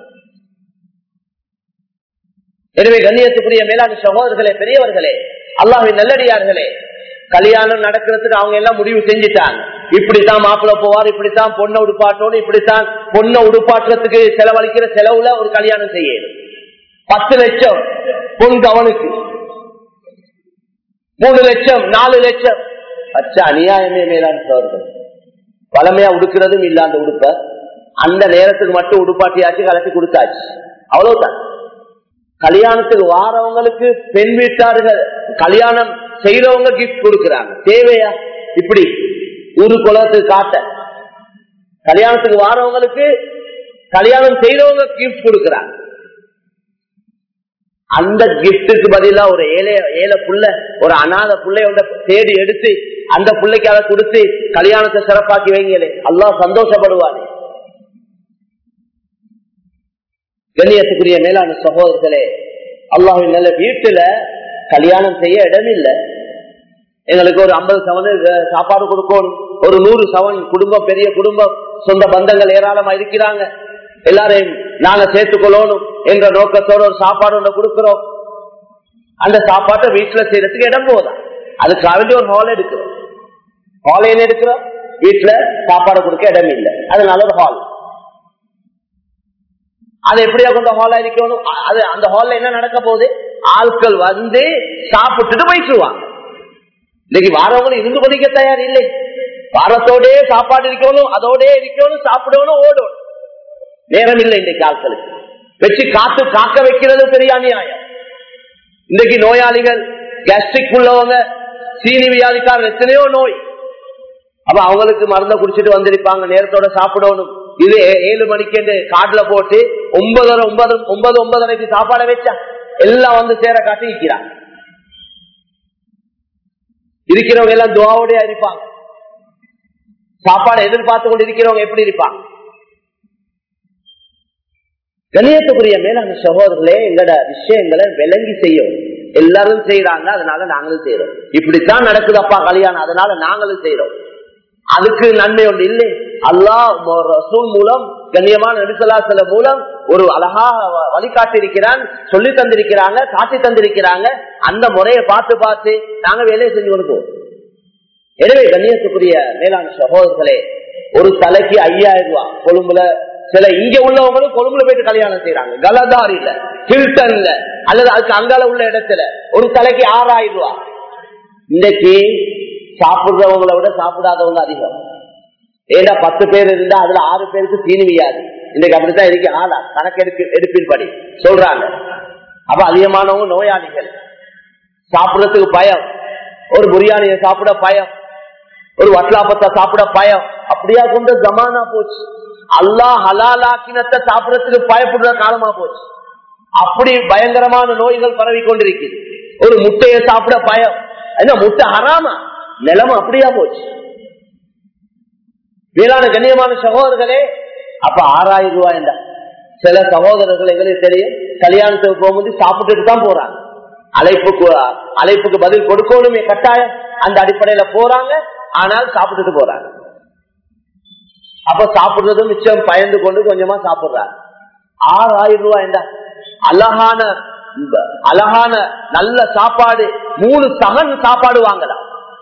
எனவே கண்ணியத்துக்குரிய மேலாண் சகோதரர்களே பெரியவர்களே அல்லாஹின் நல்லடியார்களே கல்யாணம் நடக்கிறதுக்கு அவங்க எல்லாம் முடிவு செஞ்சுட்டாங்க இப்படித்தான் மாப்பிள்ள போவார் இப்படித்தான் பொண்ணை உடுப்பாட்டணும் இப்படித்தான் பொண்ணை உடுப்பாட்டுறதுக்கு செலவழிக்கிற செலவுல ஒரு கல்யாணம் செய்யணும் பத்து லட்சம் பொன் கவனுக்கு மூணு லட்சம் நாலு லட்சம் அச்சா அநியாயமே மேலான சோர்கள் பழமையா உடுக்கிறதும் இல்ல அந்த உடுப்ப அந்த நேரத்துக்கு மட்டும் உடுப்பாட்டியாச்சு கலட்டி கொடுத்தாச்சு அவ்வளவுதான் கல்யாணத்துக்கு வாரவங்களுக்கு பெண் வீட்டார்கள் கல்யாணம் செய்யறவங்க கிஃப்ட் கொடுக்கறாங்க தேவையா இப்படி ஊரு குலத்துக்கு காட்ட கல்யாணத்துக்கு வாரவங்களுக்கு கல்யாணம் செய்யறவங்க கிஃப்ட் கொடுக்கறாங்க அந்த கிஃப்டுக்கு பதிலா ஒரு ஏழை ஏழை புள்ள ஒரு அநாத புள்ளையோட தேடி எடுத்து அந்த பிள்ளைக்கு அதை கொடுத்து கல்யாணத்தை சிறப்பாக்கி வைங்களே அல்லாஹ் சந்தோஷப்படுவாரு கண்ணியத்துக்குரிய மேலான சகோதரர்களே அல்லாஹின் நல்ல வீட்டுல கல்யாணம் செய்ய இடம் இல்லை எங்களுக்கு ஒரு ஐம்பது சவன் சாப்பாடு கொடுக்கணும் ஒரு நூறு சவன் குடும்பம் பெரிய குடும்பம் சொந்த பந்தங்கள் ஏராளமா இருக்கிறாங்க எல்லாரையும் நாங்க சேர்த்துக்கொள்ளணும் என்ற நோக்கத்தோட ஒரு சாப்பாடு ஒன்று கொடுக்கிறோம் அந்த சாப்பாட்டை வீட்டுல செய்யறதுக்கு இடம் போதும் அதுக்காக வேண்டி ஒரு ஹால் எடுக்கிறோம் ஹால் என்ன எடுக்கிறோம் வீட்டுல சாப்பாடு கொடுக்க இடம் இல்லை அதனால ஒரு ஹால் அது எப்படியா கொண்ட ஹாலா இருக்கணும் அது அந்த ஹால்ல என்ன நடக்க போகுது ஆட்கள் வந்து சாப்பிட்டுட்டு போயிட்டுருவாங்க இன்னைக்கு வாரவங்களும் இருந்து கொதிக்க தயார் இல்லை வாரத்தோட சாப்பாடு இருக்கணும் அதோட இருக்கணும் சாப்பிடணும் ஓடணும் நேரம் இல்லை இன்றைக்கு ஆட்களுக்கு வச்சு காத்து காக்க வைக்கிறது பெரிய அநியாயம் இன்றைக்கு நோயாளிகள் கேஸ்ட்ரிக் உள்ளவங்க சீனி வியாதிக்காரர் எத்தனையோ நோய் அப்ப அவங்களுக்கு மருந்த குடிச்சிட்டு வந்திருப்பாங்க நேரத்தோட சாப்பிடணும் இது ஏழு மணிக்கு காட்டுல போட்டு ஒன்பதரை ஒன்பது ஒன்பது ஒன்பதரைக்கு சாப்பாடை வச்சா எல்லாம் வந்து சேர காட்டி இருக்கிறாங்க இருக்கிறவங்க எல்லாம் துவாவோடய இருப்பாங்க சாப்பாடு எதிர்பார்த்து கொண்டு இருக்கிறவங்க எப்படி இருப்பாங்க கணியத்துக்குரிய மேலான சகோதரர்களே எங்களோட விஷயங்களை விளங்கி செய்யும் எல்லாரும் செய்யறாங்க அதனால நாங்களும் செய்யறோம் இப்படித்தான் நடக்குதப்பா கல்யாணம் அதனால நாங்களும் செய்யறோம் அதுக்கு நன்மை ஒன்று இல்லை அல்லாஹ் ரசூல் மூலம் கண்ணியமான நெடுசலாசல மூலம் ஒரு அழகா வழிகாட்டி இருக்கிறான் சொல்லி தந்திருக்கிறாங்க காட்டி தந்திருக்கிறாங்க அந்த முறையை பார்த்து பார்த்து நாங்க வேலையை செஞ்சு கொடுப்போம் எனவே கண்ணியத்துக்குரிய மேலான சகோதரர்களே ஒரு தலைக்கு ஐயாயிரம் ரூபாய் கொழும்புல சில இங்க உள்ளவங்களும் கொழும்புல போயிட்டு கல்யாணம் செய்யறாங்க கலதாரில ஹில்டன்ல அல்லது அதுக்கு அங்கால உள்ள இடத்துல ஒரு தலைக்கு ஆறாயிரம் ரூபாய் இன்னைக்கு சாப்பிடுறவங்களை விட சாப்பிடாதவங்க அதிகம் ஏன்னா பத்து பேர் இருந்தா அதுல ஆறு பேருக்கு தீனி வியாது இன்னைக்கு அப்படித்தான் இருக்கு ஆளா கணக்கெடுப்பு எடுப்பின்படி சொல்றாங்க அப்ப அதிகமானவங்க நோயாளிகள் சாப்பிடறதுக்கு பயம் ஒரு பிரியாணியை சாப்பிட பயம் ஒரு வட்லாப்பத்தை சாப்பிட பயம் அப்படியா கொண்டு ஜமானா போச்சு அல்லா ஹலாலாக்கினத்தை சாப்பிடறதுக்கு பயப்படுற காலமா போச்சு அப்படி பயங்கரமான நோய்கள் பரவி கொண்டிருக்குது ஒரு முட்டையை சாப்பிட பயம் என்ன முட்டை ஹராமா நிலைமை அப்படியா போச்சு வீரான கண்ணியமான சகோதரர்களே அப்ப ஆறாயிரம் ரூபாய் என்றா சில சகோதரர்கள் எங்களுக்கு தெரியும் கல்யாணத்துக்கு போகும்போது சாப்பிட்டுட்டு தான் போறாங்க அழைப்புக்கு அழைப்புக்கு பதில் கொடுக்கணுமே கட்டாயம் அந்த அடிப்படையில போறாங்க ஆனால் சாப்பிட்டுட்டு போறாங்க அப்ப சாப்பிடுறதும் மிச்சம் பயந்து கொண்டு கொஞ்சமா சாப்பிடுறாங்க ஆறாயிரம் ரூபாய் என்றா அழகான அழகான நல்ல சாப்பாடு மூணு சகன் சாப்பாடு வாங்கலாம்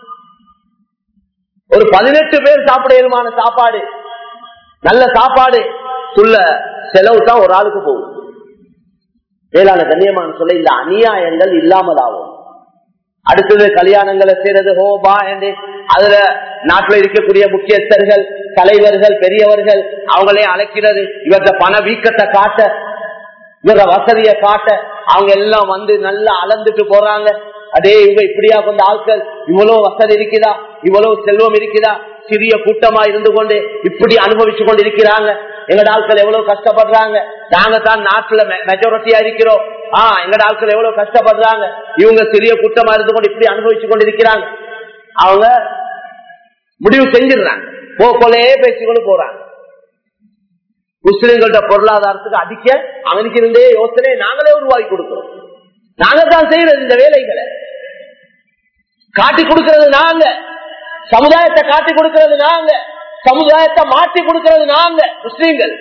ஒரு பதினெட்டு பேர் சாப்பிட இயலுமான சாப்பாடு நல்ல சாப்பாடு சொல்ல செலவு தான் ஒரு ஆளுக்கு போகும் வேளாண் கண்ணியமான சொல்ல இந்த அநியாயங்கள் இல்லாமல் ஆகும் அடுத்தது கல்யாணங்களை செய்யறது ஹோபா என்று அதுல நாட்டில் இருக்கக்கூடிய முக்கியஸ்தர்கள் தலைவர்கள் பெரியவர்கள் அவங்களே அழைக்கிறது இவர்த பண வீக்கத்தை காட்ட இவர வசதியை காட்ட அவங்க எல்லாம் வந்து நல்லா அளந்துட்டு போறாங்க அதே இவங்க இப்படியா கொண்ட ஆட்கள் இவ்வளவு வசதி இருக்குதா இவ்வளவு செல்வம் இருக்குதா சிறிய கூட்டமா இருந்து கொண்டு இப்படி அனுபவிச்சு கொண்டு இருக்கிறாங்க எங்கட ஆட்கள் எவ்வளவு கஷ்டப்படுறாங்க நாங்க தான் நாட்டுல மெஜாரிட்டியா இருக்கிறோம் ஆஹ் எங்கட ஆட்கள் எவ்வளவு கஷ்டப்படுறாங்க இவங்க சிறிய கூட்டமா இருந்து கொண்டு இப்படி அனுபவிச்சு கொண்டு இருக்கிறாங்க அவங்க முடிவு செஞ்சிடுறாங்க போக்கொலையே பேசிக்கொண்டு போறாங்க முஸ்லிம்களோட பொருளாதாரத்துக்கு அடிக்க அவனுக்கு இருந்தே யோசனை நாங்களே உருவாக்கி கொடுக்கிறோம் நாங்க தான் செய்யறது இந்த வேலைகளை காட்டி கொடுக்கிறது நாங்க சமுதாயத்தை காட்டி கொடுக்கிறது நாங்க சமுதாயத்தை மாற்றி கொடுக்கிறது நாங்க முஸ்லீம்கள்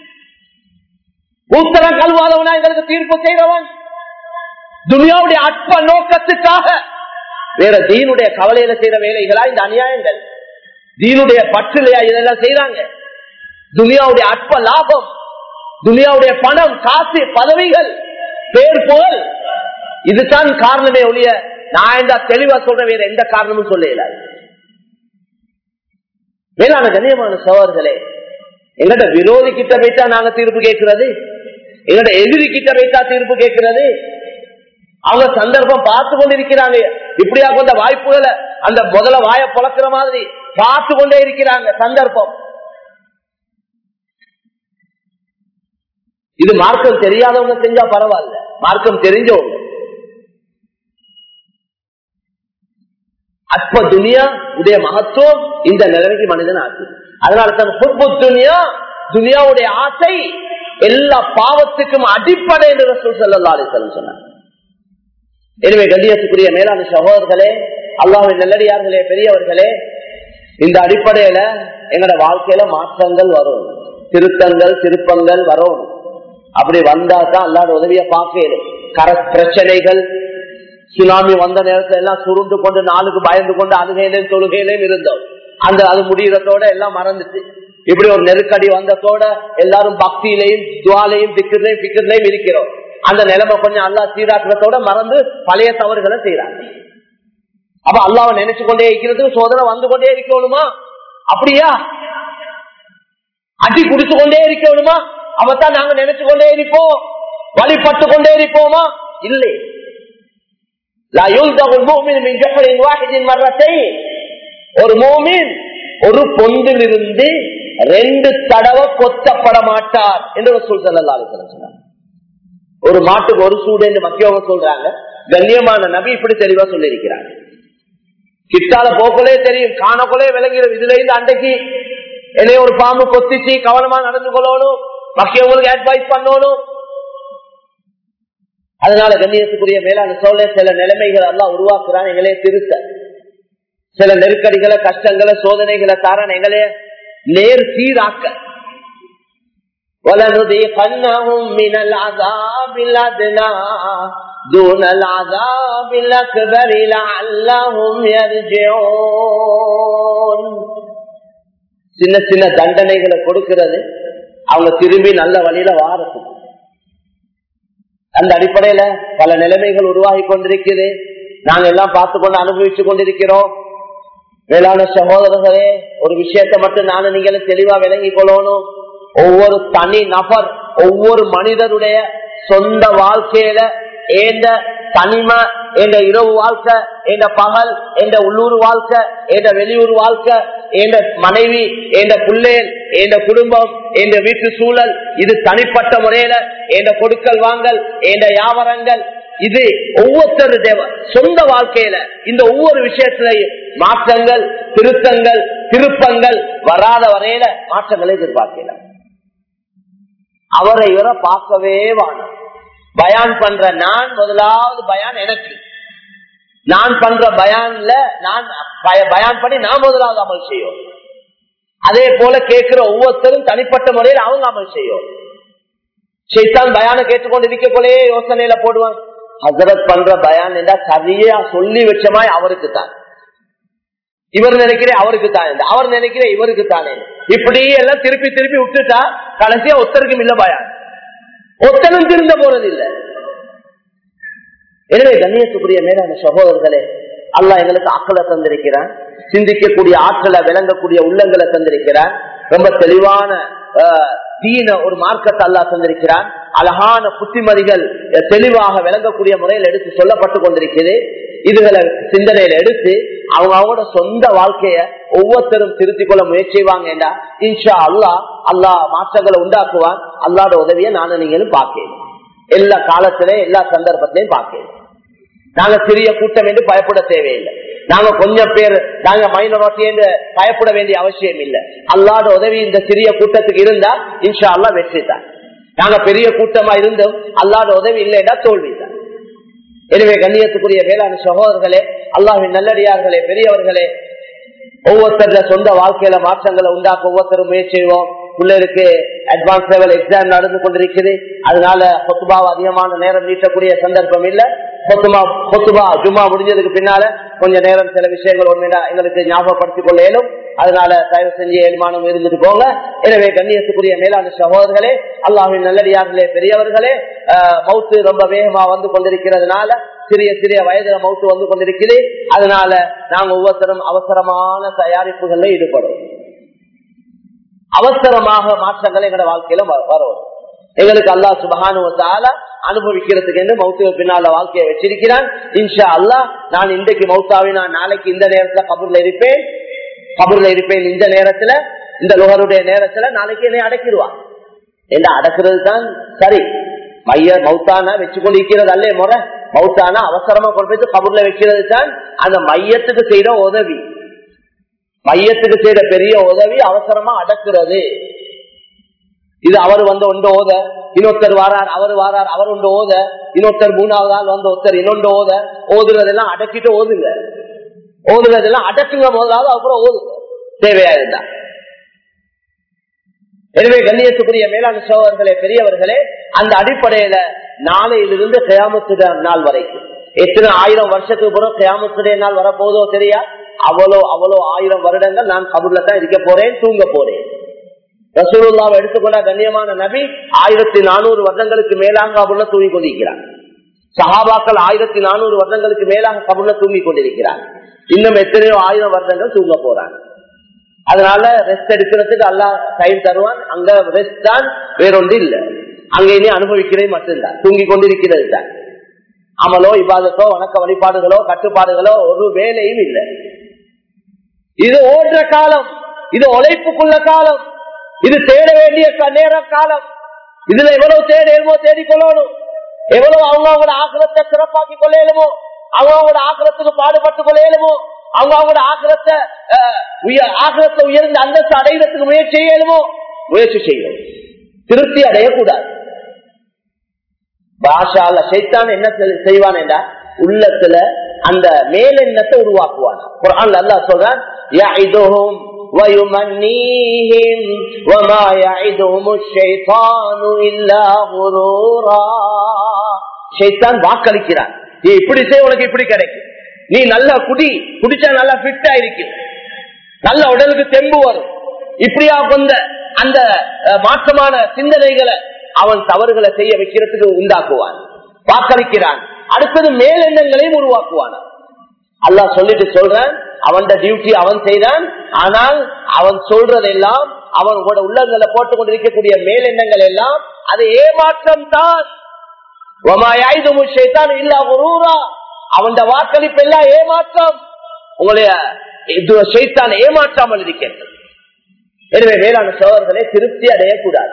உத்தரம் கல்வாதவனா எங்களுக்கு தீர்ப்பு செய்கிறவன் துனியாவுடைய அற்ப நோக்கத்துக்காக வேற தீனுடைய கவலையில செய்யற வேலைகளா இந்த அநியாயங்கள் தீனுடைய பற்றுலையா இதெல்லாம் செய்யறாங்க துனியாவுடைய அற்ப லாபம் துனியாவுடைய பணம் காசு பதவிகள் பேர் புகழ் இதுதான் காரணமே ஒழிய நான் இந்த தெளிவா சொல்றேன் வேற எந்த காரணமும் சொல்ல மேலான கண்ணியமான சோழர்களே எங்கட விரோதி கிட்ட போயிட்டா நாங்க தீர்ப்பு கேட்கிறது எங்கட எதிரி கிட்ட போயிட்டா தீர்ப்பு கேட்கிறது அவங்க சந்தர்ப்பம் பார்த்து கொண்டு இருக்கிறாங்க இப்படியா கொண்ட வாய்ப்புகளை அந்த முதல்ல வாய பொழக்கிற மாதிரி பார்த்து கொண்டே இருக்கிறாங்க சந்தர்ப்பம் இது மார்க்கம் தெரியாதவங்க செஞ்சா பரவாயில்ல மார்க்கம் தெரிஞ்சவங்க அற்ப துனியா உடைய மகத்துவம் இந்த நிலைமைக்கு மனிதன் ஆச்சு அதனால தான் ஹுப்பு துனியா துனியாவுடைய ஆசை எல்லா பாவத்துக்கும் அடிப்படை என்று ரசூல் ஸல்லல்லாஹு அலைஹி வஸல்லம் சொன்னார் எனவே கண்ணியத்துக்குரிய மேலான சகோதரர்களே அல்லாஹ்வின் நல்லடியார்களே பெரியவர்களே இந்த அடிப்படையில எங்கட வாழ்க்கையில மாற்றங்கள் வரும் திருத்தங்கள் திருப்பங்கள் வரும் அப்படி வந்தா தான் அல்லாட உதவிய பார்க்கணும் கர பிரச்சனைகள் சுனாமி வந்த நேரத்துல எல்லாம் சுருண்டு கொண்டு நாளுக்கு பயந்து கொண்டு அழுகையிலையும் தொழுகையிலையும் இருந்தோம் அந்த அது முடிகிறதோட எல்லாம் மறந்துச்சு இப்படி ஒரு நெருக்கடி வந்ததோட எல்லாரும் பக்தியிலையும் துவாலையும் திக்கிலையும் பிக்கிலையும் இருக்கிறோம் அந்த நிலைமை கொஞ்சம் அல்லா சீராக்கிறதோட மறந்து பழைய தவறுகளை செய்யறாங்க அப்ப அல்லாவை நினைச்சு கொண்டே இருக்கிறதுக்கு சோதனை வந்து கொண்டே இருக்கணுமா அப்படியா அடி குடிச்சு கொண்டே இருக்கணுமா அவத்தான் நாங்க நினைச்சு கொண்டே இருப்போம் வழிபட்டு கொண்டே இருப்போமா இல்லை ஒரு மோமின் ஒரு பொந்திலிருந்து ரெண்டு தடவை கொத்தப்பட மாட்டார் என்று சொல் சொன்னார் ஒரு மாட்டுக்கு ஒரு சூடு என்று மக்கியவங்க சொல்றாங்க கண்ணியமான நபி இப்படி தெளிவா சொல்லியிருக்கிறாங்க கிட்டால போக்கலே தெரியும் காணக்கொலே விளங்கிடும் இதுல இருந்து அன்றைக்கு என்னைய ஒரு பாம்பு கொத்திச்சு கவனமா நடந்து கொள்ளணும் மக்கியவங்களுக்கு அட்வைஸ் பண்ணணும் அதனால கண்ணியத்துக்குரிய மேலான சோழ சில நிலைமைகள் எல்லாம் உருவாக்குறான் எங்களே திருத்த சில நெருக்கடிகளை கஷ்டங்களை சோதனைகளை தாரான் எங்களே நேர் சீராக்க وَلَنُذِيقَنَّهُمْ مِنَ الْعَذَابِ الْأَدْنَى دُونَ الْعَذَابِ الْأَكْبَرِ لَعَلَّهُمْ يَرْجِعُونَ சின்ன சின்ன தண்டனைகளை கொடுக்கிறது அவங்க திரும்பி நல்ல வழியில வாரது அந்த அடிப்படையில பல நிலைமைகள் உருவாகி கொண்டிருக்குது நாங்க எல்லாம் பார்த்து கொண்டு அனுபவிச்சு கொண்டிருக்கிறோம் வேளாண் சகோதரர்களே ஒரு விஷயத்தை மட்டும் நானும் நீங்களும் தெளிவா விளங்கி கொள்ளணும் ஒவ்வொரு தனி நபர் ஒவ்வொரு மனிதருடைய சொந்த வாழ்க்கையில ஏந்த தனிமை என்ற இரவு வாழ்க்கை என்ற பகல் என்ற உள்ளூர் வாழ்க்கை என்ற வெளியூர் வாழ்க்கை என்ற மனைவி என்ற பிள்ளைகள் என்ற குடும்பம் என்ற வீட்டு சூழல் இது தனிப்பட்ட முறையில என்ற கொடுக்கல் வாங்கல் என்ற வியாபாரங்கள் இது ஒவ்வொருத்தரு தேவை சொந்த வாழ்க்கையில இந்த ஒவ்வொரு விஷயத்திலையும் மாற்றங்கள் திருத்தங்கள் திருப்பங்கள் வராத வரையில மாற்றங்களை எதிர்பார்க்கலாம் அவரை இவரை பார்க்கவே வாணும் பயான் பண்ற நான் முதலாவது பயான் எனக்கு நான் பண்ற பயான்ல நான் பயான் பண்ணி நான் முதலாவது அமல் செய்யும் அதே போல கேட்கிற ஒவ்வொருத்தரும் தனிப்பட்ட முறையில் அவங்க அமல் செய்யும் சைத்தான் பயான கேட்டுக்கொண்டு இருக்க போலயே யோசனையில போடுவான் ஹசரத் பண்ற பயான் என்றா சரியா சொல்லி வச்சமாய் அவருக்கு தான் இவர் நினைக்கிற அவருக்கு தான் அவர் நினைக்கிற இவருக்கு தானே இப்படி எல்லாம் திருப்பி திருப்பி விட்டுட்டா கடைசியா ஒத்தருக்கும் இல்ல பயான் ஒத்தனும் திருந்த போறது இல்ல எனவே கண்ணியத்துக்குரிய மேலான சகோதரர்களே அல்லா எங்களுக்கு ஆக்களை தந்திருக்கிறான் சிந்திக்கக்கூடிய ஆற்றலை விளங்கக்கூடிய உள்ளங்களை தந்திருக்கிறான் ரொம்ப தெளிவான தீன ஒரு மார்க்கத்தை அல்லா தந்திருக்கிறான் அழகான புத்திமதிகள் அஹ், தெளிவாக விளங்கக்கூடிய முறையில் எடுத்து சொல்லப்பட்டு கொண்டிருக்கிறது இதுகளை சிந்தனையில எடுத்து அவங்க அவங்களோட சொந்த வாழ்க்கைய ஒவ்வொருத்தரும் திருத்திக் கொள்ள முயற்சி செய்வாங்கடா இன்ஷா அல்லா அல்லாஹ் மாற்றங்களை உண்டாக்குவான் அல்லாட உதவியை நானும் நீங்களும் பார்க்கணும் எல்லா காலத்திலையும் எல்லா சந்தர்ப்பத்திலையும் பார்க்கணும் நாங்க சிறிய கூட்டம் என்று பயப்பட தேவையில்லை நாங்க கொஞ்சம் பேர் நாங்க மைனாரிட்டி என்று பயப்பட வேண்டிய அவசியம் இல்லை அல்லாத உதவி இந்த சிறிய கூட்டத்துக்கு இருந்தா இன்ஷா அல்லா வெற்றி தான் நாங்க பெரிய கூட்டமா இருந்தும் அல்லாத உதவி இல்லைன்னா தோல்வி தான் எனவே கண்ணியத்துக்குரிய வேளாண் சகோதரர்களே அல்லாஹின் நல்லடியார்களே பெரியவர்களே ஒவ்வொருத்தர சொந்த வாழ்க்கையில மாற்றங்களை உண்டாக்க ஒவ்வொருத்தரும் முயற்சி செய்வோம் பிள்ளைகளுக்கு அட்வான்ஸ் லெவல் எக்ஸாம் நடந்து கொண்டிருக்குது அதனால கொத்துபாவை அதிகமான நேரம் நீட்டக்கூடிய சந்தர்ப்பம் இல்ல கொத்துமா கொத்துபா ஜும்மா முடிஞ்சதுக்கு பின்னால கொஞ்ச நேரம் சில விஷயங்கள் ஒன்றுடா எங்களுக்கு ஞாபகப்படுத்திக் கொள்ள இயலும் அதனால தயவு செஞ்சு ஏழ்மானம் இருந்துட்டு போங்க எனவே கண்ணியத்துக்குரிய மேலான சகோதரர்களே அல்லாஹின் நல்லடியார்களே பெரியவர்களே ஆஹ், மவுத்து ரொம்ப வேகமா வந்து கொண்டிருக்கிறதுனால சிறிய சிறிய வயதுல மவுத்து வந்து கொண்டிருக்குது அதனால நாங்க ஒவ்வொருத்தரும் அவசரமான தயாரிப்புகள்ல ஈடுபடும் அவசரமாக மாற்றங்கள் எங்களோட வாழ்க்கையில வ- வரும் எங்களுக்கு அல்லாஹ் சுபகானுவத்தால அனுபவிக்கிறதுக்கு என்று மௌத்துவ பின்னால வாழ்க்கையை வச்சிருக்கிறான் இன்ஷா அல்லாஹ் நான் இன்றைக்கு மௌத்தாவி நான் நாளைக்கு இந்த நேரத்துல கபூர்ல இருப்பேன் கபூர்ல இருப்பேன் இந்த நேரத்துல இந்த லுகருடைய நேரத்துல நாளைக்கு என்னை அடக்கிடுவான் என்ன அடக்குறது தான் சரி மைய மௌத்தானா வச்சு கொண்டிருக்கிறது அல்லே முறை மௌத்தானா அவசரமா கொண்டு போய் கபூர்ல வைக்கிறது தான் அந்த மையத்துக்கு செய்யற உதவி மையத்துக்கு செய்த பெரிய உதவி அவசரமா அடக்குறது இது அவர் வந்து ஒன்று ஓத இன்னொருத்தர் வாரார் அவர் வாரார் அவர் ஒன்று ஓத இன்னொருத்தர் மூணாவது ஆள் வந்து ஒருத்தர் இன்னொன்று ஓத ஓதுறதெல்லாம் அடக்கிட்டு ஓதுங்க ஓதுறதெல்லாம் அடக்குங்க முதலாவது அப்புறம் ஓதுங்க தேவையா இருந்தா எனவே கண்ணியத்துக்குரிய மேலாண் சோழர்களே பெரியவர்களே அந்த அடிப்படையில நாளையிலிருந்து கயாமத்துடைய நாள் வரைக்கும் எத்தனை ஆயிரம் வருஷத்துக்கு பிறகு கயாமத்துடைய நாள் வரப்போதோ தெரியா அவ்வளோ அவ்வளோ ஆயிரம் வருடங்கள் நான் கபூர்ல தான் இருக்க போறேன் தூங்க போறேன் ரசூலுல்லாவை எடுத்துக்கொண்ட கண்ணியமான நபி ஆயிரத்தி நானூறு வருடங்களுக்கு மேலாக கபூர்ல தூங்கி கொண்டிருக்கிறார் சஹாபாக்கள் ஆயிரத்தி நானூறு வருடங்களுக்கு மேலாக கபூர்ல தூங்கி கொண்டிருக்கிறார் இன்னும் எத்தனையோ ஆயிரம் வருடங்கள் தூங்க போறாங்க அதனால ரெஸ்ட் எடுக்கிறதுக்கு எல்லாம் டைம் தருவான் அங்க ரெஸ்ட் தான் வேறொன்று இல்ல அங்க இனி அனுபவிக்கிறது மட்டும்தான் தூங்கி கொண்டிருக்கிறது தான் அமலோ இபாதத்தோ வணக்க வழிபாடுகளோ கட்டுப்பாடுகளோ ஒரு வேலையும் இல்லை இது ஓடுற காலம் இது உழைப்புக்குள்ள காலம் இது தேட வேண்டிய க- நேர காலம் இதுல எவ்வளவு தேட இயலுமோ தேடிக்கொள்ளணும் எவ்வளவு அவங்க அவங்களோட ஆக்கிரத்தை சிறப்பாக்கி கொள்ள இயலுமோ அவங்க அவங்களோட ஆக்கிரத்துக்கு பாடுபட்டு கொள்ள இயலுமோ அவங்க அவங்களோட ஆக்கிரத்தை அஹ், உய- ஆக்கிரத்தை உயர்ந்த அந்தஸ்து அடைகிறதுக்கு முயற்சி செய்யலுமோ முயற்சி செய்யணும் திருப்தி அடையக்கூடாது பாஷால சைத்தான் என்ன செய்- செய்வான் என்றா உள்ளத்துல அந்த மேலெண்ணத்தை உருவாக்குவான் குர்ஆன்ல அல்லாஹ் சொல்றான் يعدهم ويمنيهم وما يعدهم الشيطان إلا غرورا ஷைத்தான் வாக்களிக்கிறான் நீ இப்படி செய் உனக்கு இப்படி கிடைக்கும் நீ நல்லா குடி குடிச்சா நல்லா ஃபிட்டா இருக்கும் நல்ல உடலுக்கு தெம்பு வரும் இப்படியா கொண்ட அந்த அஹ், மாற்றமான சிந்தனைகளை அவன் தவறுகளை செய்ய வைக்கிறதுக்கு உண்டாக்குவான் வாக்களிக்கிறான் அடுத்தது மேலெண்ணங்களையும் உருவாக்குவான் அல்லாஹ் சொல்லிட்டு சொல்றான் அவன் டியூட்டி அவன் செய்தான் ஆனால் அவன் சொல்றதெல்லாம் அவன் உங்களோட உள்ளங்களை போட்டுக் கொண்டிருக்கக்கூடிய மேலெண்ணங்கள் எல்லாம் அது ஏமாற்றம் தான் அவன் வாக்களிப்பு எல்லாம் ஏமாற்றம் உங்களுடைய இது ஷைத்தான் ஏமாற்றாமல் இருக்கிறது எனவே வேளாண் சோழர்களே திருப்தி அடையக்கூடாது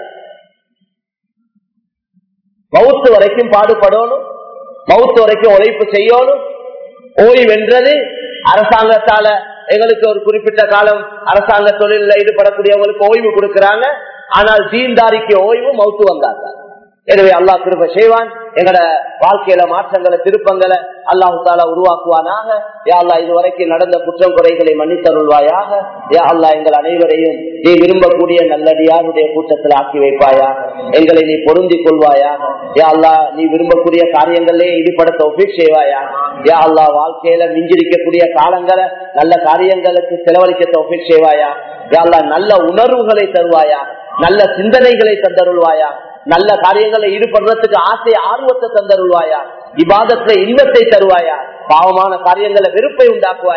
மவுத்து வரைக்கும் பாடுபடணும் மவுத்து வரைக்கும் உழைப்பு செய்யணும் ஓய்வென்றது அரசாங்கத்தால எங்களுக்கு ஒரு குறிப்பிட்ட காலம் அரசாங்க தொழிலில் ஈடுபடக்கூடியவங்களுக்கு ஓய்வு கொடுக்கிறாங்க ஆனால் தீன்தாரிக்கு ஓய்வு மவுத்து வந்தாங்க எனவே அல்லாஹ் திருப்ப செய்வான் எங்கட வாழ்க்கையில மாற்றங்களை திருப்பங்களை அல்லாஹு தாலா உருவாக்குவானாக யா அல்லா இதுவரைக்கும் நடந்த குற்றம் குறைகளை மன்னித்தருள்வாயாக யா அல்லா எங்கள் அனைவரையும் நீ விரும்பக்கூடிய நல்லடியாருடைய கூட்டத்தில் ஆக்கி வைப்பாயாக எங்களை நீ பொருந்திக் கொள்வாயாக யா அல்லா நீ விரும்பக்கூடிய காரியங்களே ஈடுபடுத்த ஒப்பீட் செய்வாயா யா அல்லா வாழ்க்கையில மிஞ்சிருக்கக்கூடிய காலங்களை நல்ல காரியங்களுக்கு செலவழிக்க ஒப்பீட் செய்வாயா யா அல்லா நல்ல உணர்வுகளை தருவாயா நல்ல சிந்தனைகளை தந்தருள்வாயா நல்ல காரியங்களை ஈடுபடுறதுக்கு ஆசை ஆர்வத்தை தந்தருள்வாயா இபாதத்துல இன்பத்தை தருவாயா பாவமான காரியங்களை வெறுப்பை உண்டாக்குவாயா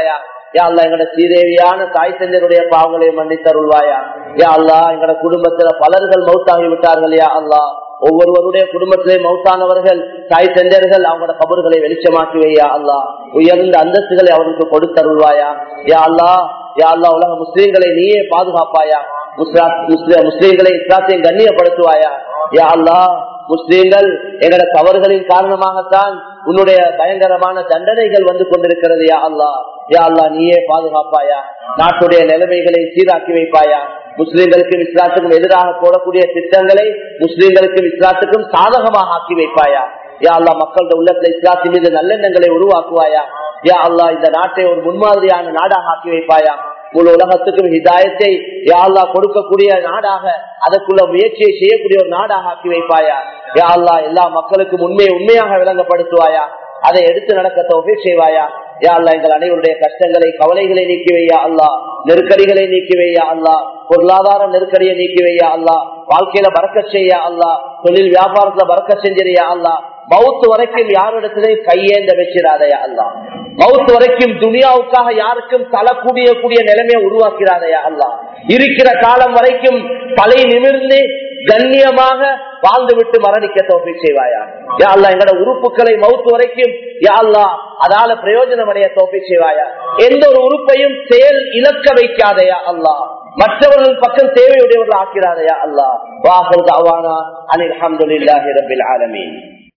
யா அல்லா எங்கட சீதேவியான தாய் தந்தையருடைய பாவங்களை மன்னித்தருள்வாயா யா அல்லா எங்கட குடும்பத்துல பலர்கள் மௌத்தாகி விட்டார்கள் யா அல்லா ஒவ்வொருவருடைய குடும்பத்திலே மௌத்தானவர்கள் தாய் தந்தையர்கள் அவங்களோட கபறுகளை வெளிச்சமாக்கி வையா அல்லா உயர்ந்த அந்தஸ்துகளை அவருக்கு கொடுத்தருள்வாயா யா அல்லா யா அல்லா உலக முஸ்லீம்களை நீயே பாதுகாப்பாயா முஸ்லீம்களை இஸ்லாத்தையும் கண்ணியப்படுத்துவாயா யா அல்லா முஸ்லீம்கள் எங்களோட தவறுகளின் காரணமாகத்தான் உன்னுடைய பயங்கரமான தண்டனைகள் வந்து கொண்டிருக்கிறது யா அல்லா யா அல்லா நீயே பாதுகாப்பாயா நாட்டுடைய நிலைமைகளை சீராக்கி வைப்பாயா முஸ்லீம்களுக்கும் இஸ்லாத்துக்கும் எதிராக போடக்கூடிய திட்டங்களை முஸ்லீம்களுக்கும் இஸ்லாத்துக்கும் சாதகமாக ஆக்கி வைப்பாயா யா அல்லா மக்களோட உள்ளத்துல இஸ்லாத்தின் மீது நல்லெண்ணங்களை உருவாக்குவாயா யா அல்லா இந்த நாட்டை ஒரு முன்மாதிரியான நாடாக ஆக்கி வைப்பாயா முழு உலகத்துக்கும் ஹிதாயத்தை யா அல்லா கொடுக்கக்கூடிய நாடாக அதற்குள்ள முயற்சியை செய்யக்கூடிய ஒரு நாடாக ஆக்கி வைப்பாயா யா அல்லா எல்லா மக்களுக்கும் உண்மையை உண்மையாக விளங்கப்படுத்துவாயா அதை எடுத்து நடக்க தோஃபி செய்வாயா யா அல்லா எங்கள் அனைவருடைய கஷ்டங்களை கவலைகளை நீக்கி வையா அல்லா நெருக்கடிகளை நீக்கி வையா அல்லா பொருளாதார நெருக்கடியை நீக்கி வையா அல்லா வாழ்க்கையில பறக்க செய்யா அல்லா தொழில் வியாபாரத்துல பறக்க செஞ்சிருயா அல்லா மவுத்து வரைக்கும் யாரிடத்திலையும் கையேந்த வச்சிடாதையா அல்லா மவுத்து வரைக்கும் துனியாவுக்காக யாருக்கும் தலக்கூடிய கூடிய நிலைமையை உருவாக்கிறாதையா அல்லா இருக்கிற காலம் வரைக்கும் தலை நிமிர்ந்து கண்ணியமாக வாழ்ந்து விட்டு மரணிக்க தோப்பி செய்வாயா யா அல்லா எங்கட உறுப்புகளை மவுத்து வரைக்கும் யா அல்லா அதால பிரயோஜனம் அடைய தோப்பி செய்வாயா எந்த ஒரு உறுப்பையும் செயல் இழக்க வைக்காதையா அல்லா மற்றவர்கள் பக்கம் தேவையுடையவர்கள் ஆக்கிறாதையா அல்லா வாசல் தாவானா அனில் அஹமதுல்லாஹி ரபில் ஆலமீன்